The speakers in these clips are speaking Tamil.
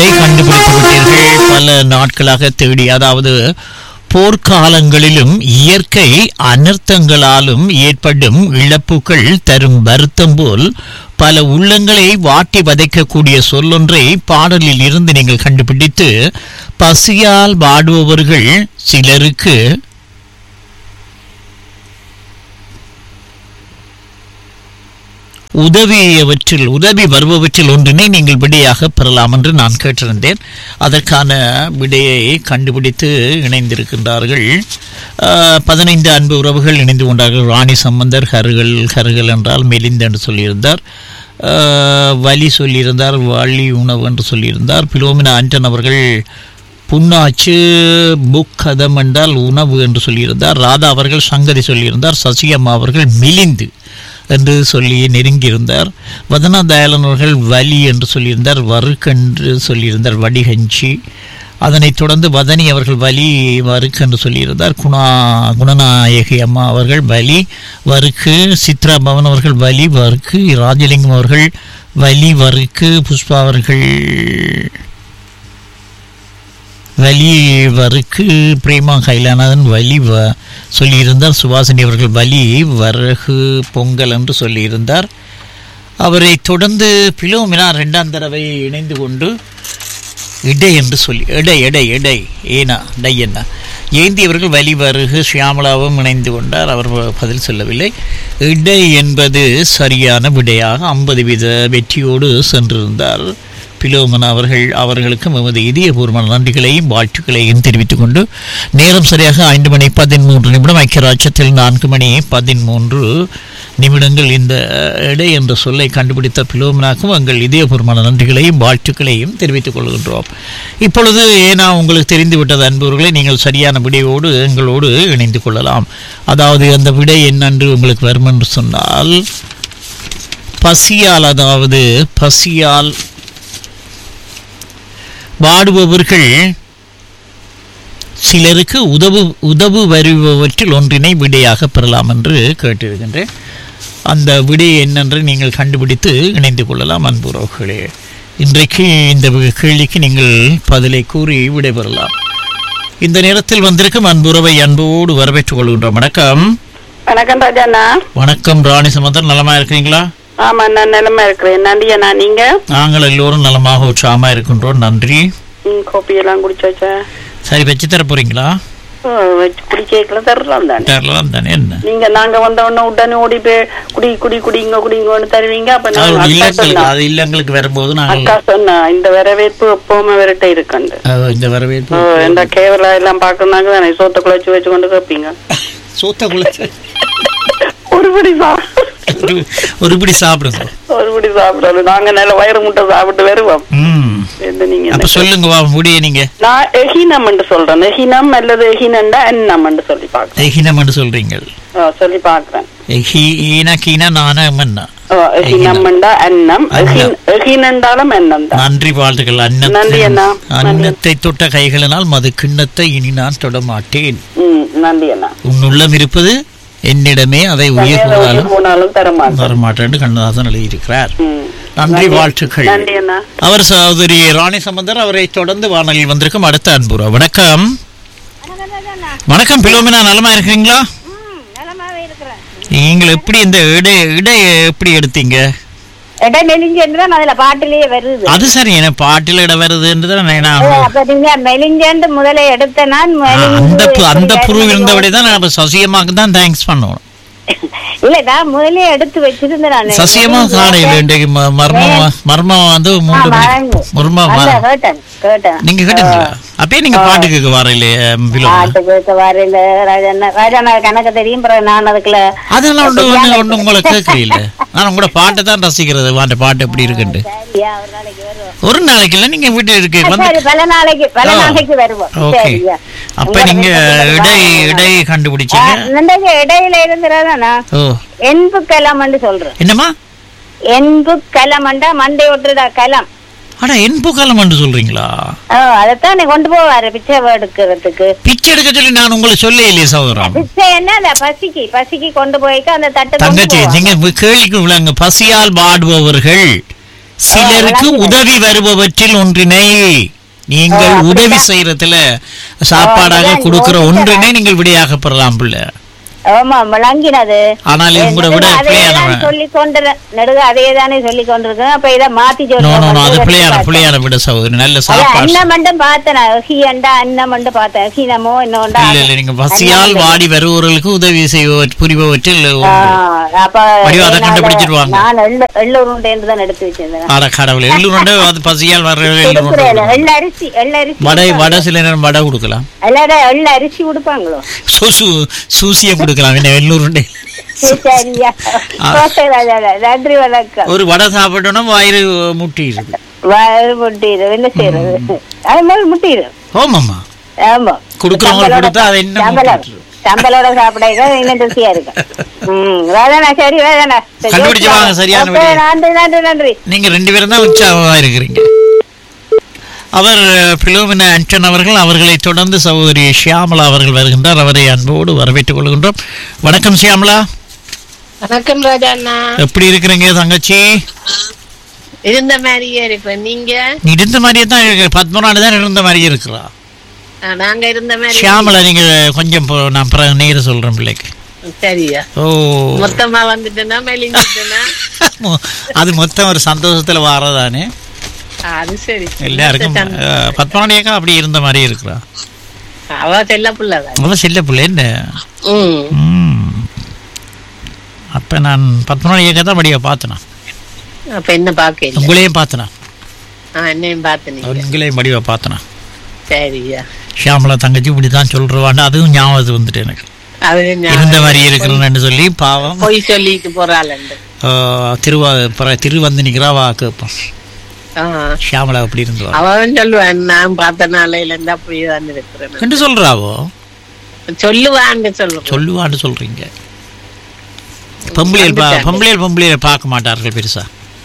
கண்டுபிடித்து விட்டீர்கள் பல நாட்களாக தேடி அதாவது போர்க்காலங்களிலும் இயற்கை அனர்த்தங்களாலும் ஏற்படும் இழப்புகள் தரும் வருத்தம் போல் பல உள்ளங்களை வாட்டி வதைக்கக்கூடிய சொல்லொன்றை பாடலில் இருந்து நீங்கள் கண்டுபிடித்து பசியால் வாடுபவர்கள் சிலருக்கு உதவியவற்றில் உதவி வருபவற்றில் ஒன்றினை நீங்கள் விடையாக பெறலாம் என்று நான் கேட்டிருந்தேன் அதற்கான விடையை கண்டுபிடித்து இணைந்திருக்கின்றார்கள் ஆஹ், பதினைந்து அன்பு உறவுகள் இணைந்து கொண்டார்கள் ராணி சம்பந்தர் ஹருகள் ஹருகள் என்றால் மெலிந்து என்று சொல்லியிருந்தார் ஆஹ், வலி சொல்லியிருந்தார் வலி உணவு என்று சொல்லியிருந்தார் பிலோமினா ஆண்டன் அவர்கள் புண்ணாச்சு புக் கதம் என்றால் உணவு என்று சொல்லியிருந்தார் ராதா அவர்கள் சங்கதி சொல்லியிருந்தார் சசிகம்மா அவர்கள் மெலிந்து என்று சொல்லி நெருங்கியிருந்தார் வதனா தயாளன் அவர்கள் வலி என்று சொல்லியிருந்தார் வறுக்கென்று சொல்லியிருந்தார் வடிகஞ்சி அதனைத் தொடர்ந்து வதனி அவர்கள் வலி வறுக்கு என்று சொல்லியிருந்தார் குணா குணநாயகி அம்மா அவர்கள் வலி வறுக்கு சித்ரா பவன் அவர்கள் வலி வறுக்கு ராஜலிங்கம் அவர்கள் வலி வறுக்கு புஷ்பா அவர்கள் வலி வருக்கு பிரேமா கைலானதன் வலி வ சொல்லியிருந்தார் சுபாசினி அவர்கள் வலி வரகு பொங்கல் என்று சொல்லியிருந்தார் அவரை தொடர்ந்து பிலோமினா ரெண்டாம் தடவை இணைந்து கொண்டு இடை என்று சொல்லி எடை எடை எடை ஏனா டை என்ன ஏந்தி அவர்கள் வலி வருகு ஷியாமலாவும் இணைந்து கொண்டார் அவர் ப- பதில் சொல்லவில்லை இடை என்பது சரியான விடையாக ஐம்பது வீத வெற்றியோடு சென்றிருந்தார் பிலோமன் அவர்கள் அவர்களுக்கும் எமது இதயபூர்வமான நன்றிகளையும் வாழ்த்துக்களையும் தெரிவித்துக் கொண்டு நேரம் சரியாக ஐந்து மணி பதிமூன்று நிமிடம் ஐக்கிய ராஜ்யத்தில் நான்கு மணி பதிமூன்று நிமிடங்கள் இந்த எடை என்ற சொல்லை கண்டுபிடித்த பிலோமனாக்கும் எங்கள் இதயபூர்வமான நன்றிகளையும் வாழ்த்துக்களையும் தெரிவித்துக் கொள்கின்றோம் இப்பொழுது ஏனா உங்களுக்கு தெரிந்துவிட்டது அன்பவர்களை நீங்கள் சரியான விடையோடு எங்களோடு இணைந்து கொள்ளலாம் அதாவது அந்த விடை என்னென்று உங்களுக்கு வரும் என்று சொன்னால் பசியால் அதாவது பசியால் வாடுபவர்கள் சிலருக்கு உதவு உதவு வருபவற்றில் ஒன்றினை விடையாக பெறலாம் என்று கேட்டிருக்கின்றேன் அந்த விடை என்னென்று நீங்கள் கண்டுபிடித்து இணைந்து கொள்ளலாம் அன்புறவுகளே இன்றைக்கு இந்த கேள்விக்கு நீங்கள் பதிலை கூறி விடைபெறலாம் இந்த நேரத்தில் வந்திருக்கும் அன்புறவை அன்போடு வரவேற்றுக் கொள்கின்றோம் வணக்கம் வணக்கம் ராஜாண்ணா வணக்கம் ராணி சம்பந்தர் நலமா இருக்கிறீங்களா ஆமா நான் நிலமா இருக்கிறேன் நன்றி அண்ணா நீங்க நாங்கள் எல்லோரும் நலமாக உற்சாகமா இருக்கின்றோம் நன்றி ம், கோப்பி எல்லாம் குடிச்சாச்சா சரி வச்சு தர போறீங்களா ஓ, வச்சு குடி கேட்கல தரலாம் தானே தரலாம் தானே என்ன நீங்க நாங்க வந்த உடனே உடனே ஓடி போய் குடி குடி குடிங்க குடிங்கன்னு தருவீங்க அப்ப நான் அது அக்கா இல்லங்களுக்கு சொன்னா அது இல்லங்களுக்கு வரும்போது நாங்கள் அக்கா சொன்னா இந்த வரவேற்பு எப்பவுமே விரட்ட இருக்குண்டு அஹ், இந்த வரவேற்பு ஓ, இந்த கேவலா எல்லாம் பாக்குறாங்க தானே சோத்த குழச்சு வச்சு கொண்டு கேப்பீங்க சூத்தக்குள்ள ஒருபடி சா ஒரு- ஒருபடி சாப்பிடுங்க ஒருபடி சாப்பிடணும் நாங்க நல்ல வயிறு முட்டை சாப்பிட்டு வருவோம் ம் என்ன நீங்க அப்ப சொல்லுங்க வா முடிய நீங்க நான் எஹினம் என்று சொல்றேன் எஹினம் அல்லது எஹினண்டா எண்ணம் என்று சொல்லி பாக்குறேன் எஹினம் சொல்றீங்க ஆ, சொல்லி பாக்குறேன் ஈனா கீனா நானா மன்னா எஹினம்ண்டா அன்னம் அன்னம். எஹினண்டாலும் எண்ணம் தான் நன்றி வாழ்த்துக்கள் நன்றி அன்னத்தை அண்ணா. அன்னத்தை தொட்ட கைகளினால் மது கிண்ணத்தை இனி நான் தொட மாட்டேன் ம் நன்றி அண்ணா உன் உள்ளம் இருப்பது என்னிடமே அதை உயிர் போனாலும் போனாலும் தரமாட்டேன் வரமாட்டேன் கண்ணதாசன் எழுதியிருக்கிறார் ம். நன்றி வாழ்த்துக்கள் நன்றி அண்ணா அவர் சகோதரி ராணி சம்பந்தர் அவரை தொடர்ந்து வானொலியில் வந்திருக்கும் அடுத்த அன்புரா வணக்கம் வணக்கம் பிலோமினா நலமா இருக்கீங்களா நீங்கள் எப்படி இந்த இடை இடை எப்படி எடுத்தீங்க இடம் மெலிஞ்சேன்னு அதுல பாட்டிலேயே வருது அது சரி என்ன பாட்டில் இடம் வருதுன்றதை நான் ஓ, அப்ப நீங்க மெலிஞ்சேண்டு முதல்ல எடுத்த நான் ஆ, அந்த மெலிஞ்சு பு- அந்த எப்படி புரு வருதுன்னு இருந்தபடி தான் நம்ம சசியமாக்கு தான் தேங்க்ஸ் பண்ணணும் இல்ல நான் முதல்ல எடுத்து வச்சிருந்தேன் நானு. சசியமா காணையில் இன்றைக்கு ம- மர்மமா மர்மமா வந்து ஆ, மூன்று மணி மறந்து. மர்மமா அதான் கேட்டேன், கேட்டேன். நீங்க கேட்டீங்களா அப்பயே நீங்க பாட்டு கேட்க வர இல்லையே பிலோமினா பாட்டு கேட்க வரையில ராஜண்ணா ராஜண்ணா கணக்கு தெரியும் பிறகு நான் அதுக்குள்ள அதெல்லாம் ஒன்று ஒன்று ஒன்று உங்களை கேட்கல நான் உங்களோட பாட்டை தான் ரசிக்கிறது அந்த பாட்டு எப்படி இருக்குன்ட்டு சரியா ஒரு நாளைக்கு வருவோம் ஒரு நாளைக்கு இல்லை நீங்க வீட்டு இருக்கு வந்து சரி பல நாளைக்கு பல ஆ. நாளைக்கு வருவோம் ஓகே சரியா அப்ப நீங்க இடை இடை கண்டுபிடிச்சீங்க இன்றைக்கு இடையில இருந்துறாதானா ஓ என்பு கலம்னு சொல்றேன் என்னம்மா என்பு கலமண்டா மண்டை ஒட்டுடா கலம் அட என்பு காலம் என்று சொல்றீங்களா ஓ அதைத்தான் நீ கொண்டு போவாரு பிச்சை எடுக்கிறதுக்கு பிச்சை எடுக்க சொல்லி நான் உங்களுக்கு சொல்ல இல்லையே சகோதரம் பிச்சை என்ன அந்த பசிக்கு பசிக்கு கொண்டு போய்க்க அந்த தட்டு கொண்டு தங்கச்சி போவாங்க. நீங்க கேள்விக்கு விளங்க பசியால் வாடுபவர்கள் சிலருக்கு விளங்குது. உதவி வருபவற்றில் ஒன்றினை நீங்கள் ஓ, அப்படியா? உதவி செய்யறதுல சாப்பாடாக அப்படிதான் கொடுக்கிற யோசிக்கிறேன். ஒன்றினை நீங்கள் விடையாக பெறலாம் பிள்ளை ஆமா விளங்கினது ஆனால் இது கூட விட பிள்ளையானவன் சொல்லி கொண்டு நெடுக அதே தானே சொல்லி கொண்டிருக்கேன் அப்ப இதை மாத்தி நோ நோ நோ அது சொல்றேன் பிள்ளையான பிள்ளையான விட சகோதரி நல்ல சாப்பாடு அண்ணன் மட்டும் பார்த்தேன் ஹி அண்டா அண்ணன் மட்டும் பார்த்தேன் ஹீனமோ இன்னொண்டா இல்ல இல்ல நீங்க பசியால் வாடி வருபவர்களுக்கு உதவி செய்வ புரிபவற்றில் ஒன்று. அப்ப வடிவா அதை நான் கண்டுபிடிச்சிருவாங்க. நான் எள்ளு எள்ளூருண்டேன்னு தான் எடுத்து வச்சிருந்தேன் அட கடவுளே எள்ளுருண்டை அது பசியால் வர்ற எள்ளுருண்டை கொடுக்குறேன் எள்ள அரிசி எள்ள அரிசி வடை வடை சில நேரம் வடை கொடுக்கலாம் எல்லாட எள்ள அரிசி கொடுப்பாங்களோ சூசு சூசியம் கொடுக்கலாம் என்ன எள்ளுருண்டை சரியா ஓகே ராஜா நன்றி வணக்கம் ஒரு வடை சாப்பிட்டோம்னா வயிறு முட்டிடுது வயிறு முட்டிடும் என்ன செய்யறது அது மாதிரி முட்டிடும் ஓமாம்மா ஆமா கொடுக்குறவங்களுக்கு சம்பளோட- கொடுத்தா அது என்ன சம்பளம் முட்டிடும். சம்பளோட சாப்பிட இன்னும் ருசியா இருக்கு ம் வேதனா சரி வேதனா சரி, கண்டுபிடிச்சு வாங்க, சரியான ஓகே, விடை. நன்றி நன்றி நன்றி நீங்க ரெண்டு பேரும் தான் உற்சாகமா இருக்கிறீங்க அவர் பிலோமின ஆண்டன் அவர்கள் அவர்களை தொடர்ந்து சகோதரி ஷியாமலா அவர்கள் வருகின்றார் அவரை அன்போடு வரவேற்றுக் கொள்கின்றோம் வணக்கம் ஷியாமலா வணக்கம் ராஜா அண்ணா எப்படி இருக்கிறீங்க தங்கச்சி இருந்த மாதிரியே இருப்பேன் நீங்க நீ இருந்த மாதிரியே தான் இருக்கு பத்மநாடு தான் இருந்த மாதிரியே இருக்கிறா ஆ, நாங்க இருந்த மாதிரி ஷியாமலா நீங்க கொஞ்சம் போ- நான் பிறகு நேர சொல்றேன் பிள்ளைக்கு சரியா ஓ மொத்தமா வந்துட்டேன்னா மெலிஞ்சிட்டேன்னா மொ- அது மொத்தம் ஒரு சந்தோஷத்துல வாரதானே ஆ, அது சரி எல்லாருக்கும் அஹ், பத்மநாடியக்கா அப்படி இருந்த மாதிரி இருக்கிறா அவ செல்ல புள்ளதான் அவ செல்ல பிள்ளை என்ன ம் ம். அப்ப நான் பத்மநாடு இயக்க தான் படிய பார்த்தனா அப்ப என்ன பாக்க இல்ல உங்களையும் பார்த்தனா ஆ, என்னையும் பார்த்து நீங்க உங்களையும் படிவ பார்த்தனா சரியா ஷியாமலா தங்கச்சி இப்படி தான் சொல்றவாண்டு அதுவும் ஞாபகத்துக்கு வந்துட்டு எனக்கு அது ஞாபகம். இருந்த மாதிரி இருக்கிறேன்னு சொல்லி பாவம் பொய் சொல்லிட்டு போறாளண்டு ஆஹ், திருவா பிற- திரு வந்து நிக்கிறா வா கேட்போம் ஆ. ஷியாமலா அப்படி இருந்துவா அவன் சொல்லுவான் நான் பார்த்த நாளையில இருந்து அப்படியே தான் இருக்கிறேன் என்று சொல்றாவோ சொல்லுவான்னு சொல்லுவான் சொல்லுவான்னு சொல்றீங்க பொம்பளையல் பா வந்துட்டாங்க. பொம்பளையல் பொம்பளையல் பார்க்க மாட்டார்கள் பெருசா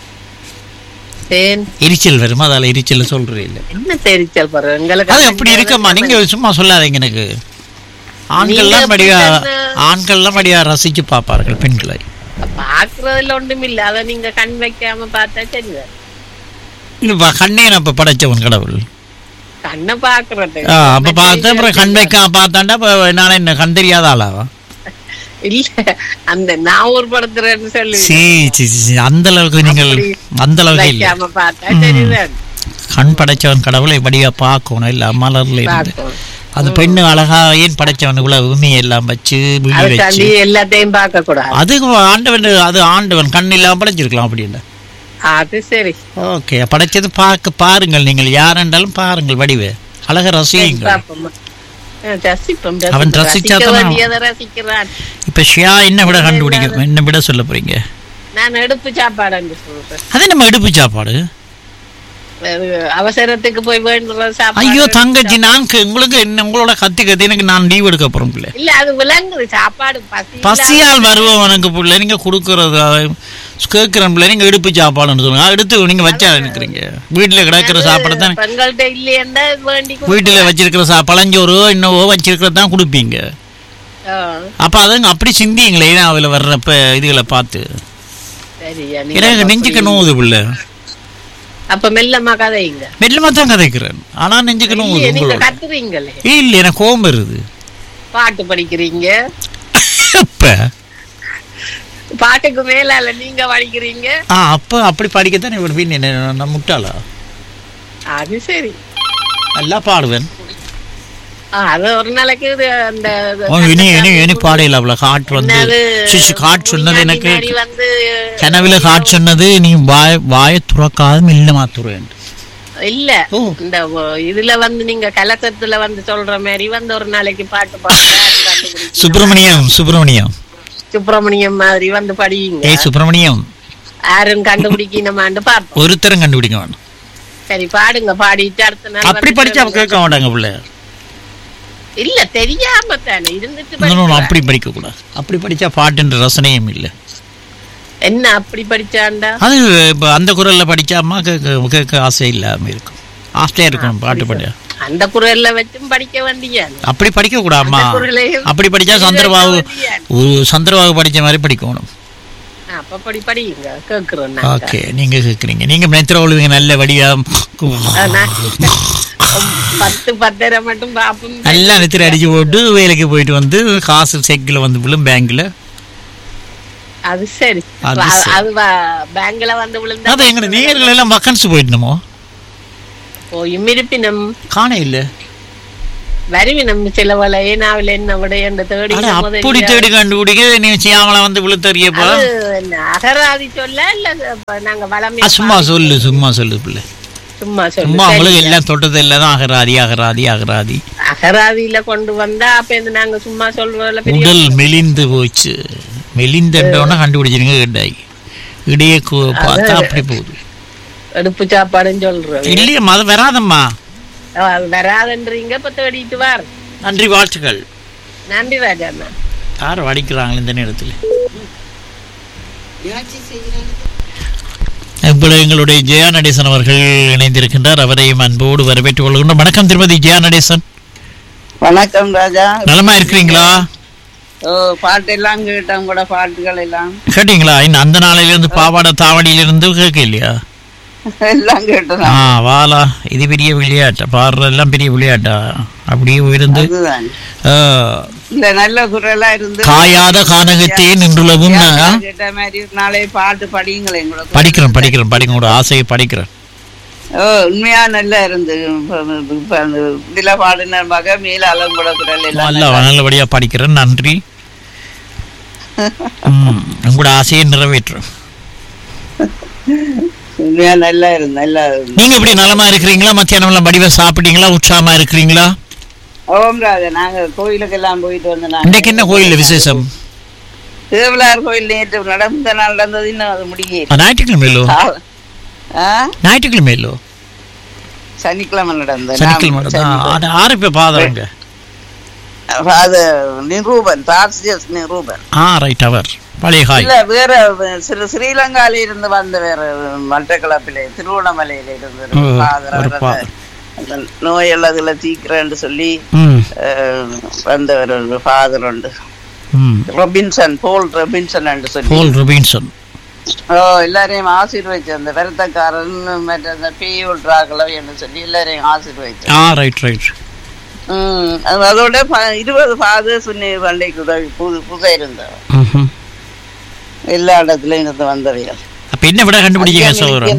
சரி எரிச்சல் வருமா அதால எரிச்சல் சொல்றே இல்லை என்ன தெரிச்சல் போற எங்களுக்கு அது அப்படி இருக்கம்மா நீங்க சும்மா சொல்லாதீங்க எனக்கு ஆண்கள்லாம் நீங்க படியா அப்படித்தானே- ஆண்கள்லாம் படியா ரசிச்சு பார்ப்பார்கள் பெண்களை பாக்குறதுல ஒன்றும் இல்ல அத நீங்க கண் வைக்காம பார்த்தா சரிதான் இல்ல கண்ணே அப்ப படைச்சவன் கடவுள் கண்ணை பாக்குறது ஆ, அப்ப பார்த்து அப்புறம் கண் வைக்காம பார்த்தாண்டா அப்ப என்னால என்ன கண் தெரியாத ஆளாவா இல்ல அந்த நான் ஒரு படுத்துறேன்னு சொல்லி சீ சீ சீ, சீ, அந்த அளவுக்கு நீங்கள் அப்படி அந்த அளவுக்கு இல்ல வைக்காம பார்த்தா சரிதான் கண் படைச்சவன் கடவுளை படியா பார்க்கணும் இல்ல மலர்ல இருந்து பார்க்கணும். அந்த பெண்ணு அழகா ஏன் படைச்சவன் இவ்வளவு உமி எல்லாம் வச்சு விழி வச்சு அதுக்காண்டி எல்லாத்தையும் பார்க்க கூடாது அது ஆண்டவன் அது ஆண்டவன் கண் இல்லாம படைச்சிருக்கலாம் அப்படின்னு அது சரி ஓகே படைச்சது பார்க்க பாருங்கள் நீங்கள் யார் என்றாலும் பாருங்கள் வடிவு அழக ரசியுங்கள் பாப்போமா. ஆ, ரசிப்போம், அவன் ரசிப்போம். ரசிச்சா ரசிக்க தான் வேண்டியதை ரசிக்கிறான் இப்ப ஷியா என்ன விட கண்டுபிடிக்கும் என்ன விட சொல்ல போறீங்க நான் எடுப்பு சாப்பாடு சொல்றேன் அது நம்ம எடுப்பு சாப்பாடு அது அவசரத்துக்கு போய் வேண்டுற சாப்பாடு ஐயோ தங்கச்சி நான் க- உங்களுக்கு என்ன உங்களோட கத்தி கத்தி எனக்கு நான் லீவ் எடுக்க போறோம் பிள்ளை இல்ல அது விளங்குது சாப்பாடு பசி பசியால் வருபவனுக்கு பிள்ளை நீங்க கொடுக்கறது கேட்கிற பிள்ளை நீங்க எடுப்பு சாப்பாடுன்னு சொல்லுங்க எடுத்து நீங்க வச்சா நினைக்கிறீங்க வீட்டுல கிடக்கிற சாப்பாடு தான் பெண்கள்ட்ட இல்லையண்டா வேண்டி வீட்டுல வச்சிருக்கிற சா பழஞ்சோறோ என்னவோ வச்சிருக்கிறது தான் கொடுப்பீங்க ஆ, அப்ப அதுங்க அப்படி சிந்திங்களே அதுல வர்றப்ப இதுகளை பார்த்து சரியா நீங்க எனக்கு நெஞ்சுக்கு நோவுது பிள்ளை அப்ப மெல்லமா கதைங்க மெல்லமா தான் கதைக்கிறேன் ஆனா நெஞ்சுக்கு நோவுது இல்லையே, நீங்க உங்களோட கத்துறீங்களே இல்ல எனக்கு கோபம் வருது பாட்டு படிக்கிறீங்க அப்ப பாட்டுக்கு மேலால நீங்க படிக்கிறீங்க ஆ அப்ப அப்படி படிக்கத்தான் இவன் பின் என்ன நான் முட்டாளா அது சரி நல்லா பாடுவேன் ஆ, அது ஒரு நாளைக்கு இது அந்த ஓ, இனி இனி இனி பாடையில அவ்வளவு காற்று வந்து என்னது, சிசு காற்று சொன்னது எனக்கு முன்னாடி வந்து கனவுல காற்று சொன்னது நீ வாய வாய துறக்காத மெல்லமா துறேன் இல்ல ஓ. இந்த ஒ- இதுல வந்து நீங்க கலசத்துல வந்து சொல்ற மாதிரி வந்து ஒரு நாளைக்கு பாட்டு பாடுங்க சுப்பிரமணியம் சுப்பிரமணியம் சுப்பிரமணியம் மாதிரி வந்து படியுங்க ஏய் சுப்பிரமணியம் யாரும் கண்டுபிடிக்கணுமான்னு பார்ப்போம் ஒருத்தரும் கண்டுபிடிக்க வேண்டாம் சரி பாடுங்க பாடிட்டு அடுத்த நாள் அப்படி வந்து படிச்சா சொல்லுங்க. கேட்க மாட்டாங்க பிள்ளை இல்ல தெரியாம தானே இருந்துட்டு No, no, no, படிக்கலாம். அப்படி படிக்க கூடாது அப்படி படிச்சா பாட்டுன்ற ரசனையும் இல்லை என்ன அப்படி படிச்சாண்டா அது இப்ப அந்த குரல்ல படிச்சாமா கேட்க கேட்க ஆசை இல்லாம இருக்கும் ஆசையா இருக்கணும் பாட்டு படிச்சா அந்த குரல்ல வச்சும் படிக்க வேண்டிய அப்படி படிக்க கூடாமா அந்த குரலையும் அப்படி படிச்சா சந்திரபாபு ஒரு சந்திரபாபு படிச்ச மாதிரி படிக்கணும் அப்ப படி படிங்க கேக்குறோம் நாங்க. ஓகே நீங்க கேக்குறீங்க நீங்க நேத்திர ஒழுவீங்க நல்ல வடியா ஆ, நான் பத்து பத்தரை மட்டும் பாப்போம் நல்லா நெத்திர அடிச்சு போட்டு வேலைக்கு போயிட்டு வந்து காசு செக்கில் வந்து விழும் பேங்க்ல அது சரி அது அது- சரி. அது வ- பேங்க்ல வந்து விழுந்தா அது எங்க நேர்கள் எல்லாம் வக்கன்ஸ் போயிட்டணுமோ போயும் இருப்பினும் காண இல்ல வருவினம் சில வலையே நாவில் என்ன விட என்று தேடி அட அப்படி முதல்ல- தேடி கண்டுபிடிக்க நீ செய்யாமல வந்து விழுத்தறியப்பா அது என்ன, அகராதி சொல்ல இல்ல இப்ப நாங்க வளமையா சும்மா சொல்லு சும்மா சொல்லு பிள்ளை சும்மா சொல்லு சும்மா உங்களுக்கு சரி. எல்லாம் தொட்டது எல்லாம் தான் அகராதி அகராதி அகராதி அகராதியில கொண்டு வந்தா அப்ப இந்த நாங்க சும்மா சொல்றதுல பெரிய உடல் மெலிந்து போச்சு மெலிந்தோன்னா கண்டுபிடிச்சிருங்க கேட்டாய் இடையே கு- பார்த்தா அப்படி போகுது எடுப்பு சாப்பாடுன்னு சொல்றோம் இல்லையே அது வராதம்மா அது வராதுன்றீங்க இப்ப தேடிட்டு வார் நன்றி வாழ்த்துக்கள் நன்றி ராஜாண்ணா யார் வடிக்கிறாங்க இந்த நேரத்தில் இப்பொழுது எங்களுடைய ஜெயா நடேசன் அவர்கள் இணைந்திருக்கின்றார் அவரையும் அன்போடு வரவேற்றுக் கொள்கின்றோம் வணக்கம் திருமதி ஜெயா நடேசன் வணக்கம் ராஜா நலமா இருக்கிறீங்களா ஓ பாட்டு எல்லாம் கேட்டோம் கூட பாட்டுகள் எல்லாம் கேட்டீங்களா இன்னும் அந்த நாளையிலிருந்து பாவாடை தாவடியிலிருந்து கேட்க இல்லையா எல்லாம் கேட்டோம் ஆ வாலா இது பெரிய விளையாட்டா பாடுறதெல்லாம் பெரிய விளையாட்டா அப்படியே உயர்ந்து அதுதான் ஆ, இல்ல நல்ல குரலா இருந்து காயாத கானகத்தே நின்றுளவும் நான் கேட்ட மாதிரி நாளை பாட்டு படியுங்களேன் கூட படிக்கிறேன் படிக்கிறேன் படிக்க உங்களோட ஆசையை படிக்கிறேன் ஓ உண்மையா நல்லா இருந்து இப்ப இப்ப அந்த இதுல பாடின மக மேல அலங்கூட குரல் எல்லாம் நல்ல நல்லபடியா படிக்கிறேன் நன்றி ம், உங்களோட ஆசையை நிறைவேற்றுறேன் உண்மையா நல்லா இருந்து நல்லா இருந்து நீங்க எப்படி நலமா இருக்கிறீங்களா மத்தியானம் எல்லாம் வடிவா சாப்பிட்டீங்களா உற்சாகமா இருக்கிறீங்களா ஓம் ராஜா நாங்க கோயிலுக்கு எல்லாம் போயிட்டு வந்து நாங்க இன்னைக்கு என்ன கோயில்ல விசேஷம் திருவிழார் கோயில் நேற்று நடந்த நாள் நடந்தது இன்னும் அது முடியல ஆ, ஞாயிற்றுக்கிழமையிலோ ஆ ஞாயிற்றுக்கிழமையிலோ சனிக்கிழமை நடந்தது சனிக்கிழமை நான் தான். அது ஆறு பேர் பாதவங்க அது நிரூபன் தார்சியஸ் நிரூபன் ஆ ரைட் அவர் பழைய ஹாய் இல்ல வேற சிறு ஸ்ரீலங்கால இருந்து வந்த வேற மட்டக்களப்பிலே திருவண்ணாமலையில இருந்து ஒரு ஓ, father ஒரு அவர் father. அந்த நோயெல்லாம் அதுல தீக்கிறேன்னு சொல்லி ம் அஹ், வந்த ஒரு ஃபாதர் உண்டு ம் ரொபின்சன் போல் ரொபின்சன் என்று சொல்லி போல் ருபின்சன் ஓ எல்லாரையும் ஆசீர்வதிச்சு அந்த வருத்தக்காரன் மற்ற அந்த பேய் விட்றாக்களோ என்று சொல்லி எல்லாரையும் ஆசீர்வதிச்சு ஆ ரைட் ரைட் ம் அது- அதோட ப- இருபது ஃபாதர்ஸ் பண்டைக்கு உதவி புது புதை இருந்தவர் ம்ஹும். எல்லா இடத்துலயும் இருந்து வந்தவைகள் அப்ப என்ன விட கண்டுபிடிச்சீங்க சோதரன்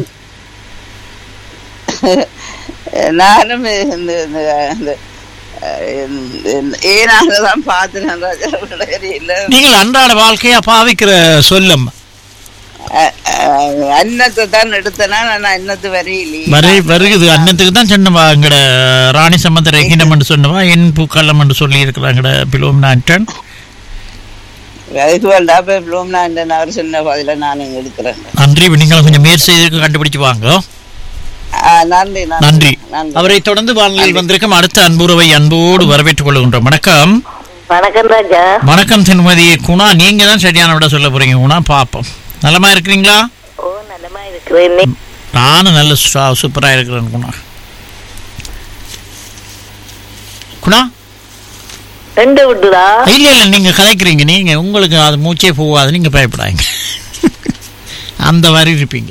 நானும் இந்த இந்த இந்த, அஹ், இந்த- ஏனாக தான் பார்த்துனேன் ராஜா இல்ல நீங்கள் அன்றாட வாழ்க்கையா பாவிக்கிற சொல்லம் அஹ், அஹ், அன்னத்தை தான் எடுத்தனா நான் அன்னத்து வரையிலே வரை வருகுது அன்னத்துக்கு தான் சொன்னவா எங்கட ராணி சம்பந்த ரகினம் சொன்னவா என் பூக்கள்ளம் என்று சொல்லி இருக்கிறாங்கட பிலோம் நாட்டன் அதுக்கு வேண்டாம் ப்ளூம்னா அவர் சொன்ன பதில நான் இங்க எடுக்கிறேன் நன்றி நீங்கள் கொஞ்சம் முயற்சி செய்து கண்டுபிடிச்சு வாங்க அஹ், நன்றி நன்றி நன்றி அவரை தொடர்ந்து வானிலையில் வந்திருக்கும் அடுத்த அன்புறவை அன்போடு வரவேற்றுக் கொள்கின்றோம் வணக்கம் வணக்கம் ராஜா வணக்கம் திருமதி குணா நீங்க தான் சரியான விட சொல்ல போறீங்க குணா பாப்போம் நலமா இருக்கிறீங்களா ஓ நலமா இருக்கிறேன் நானும் நல்ல சு- சூப்பரா இருக்கிறேன் குணா குணா ரெண்டு விட்டுதா இல்ல இல்ல நீங்க கதைக்கிறீங்க நீங்க உங்களுக்கு அது மூச்சே போகாது நீங்க பயப்படாங்க அந்த மாதிரி இருப்பீங்க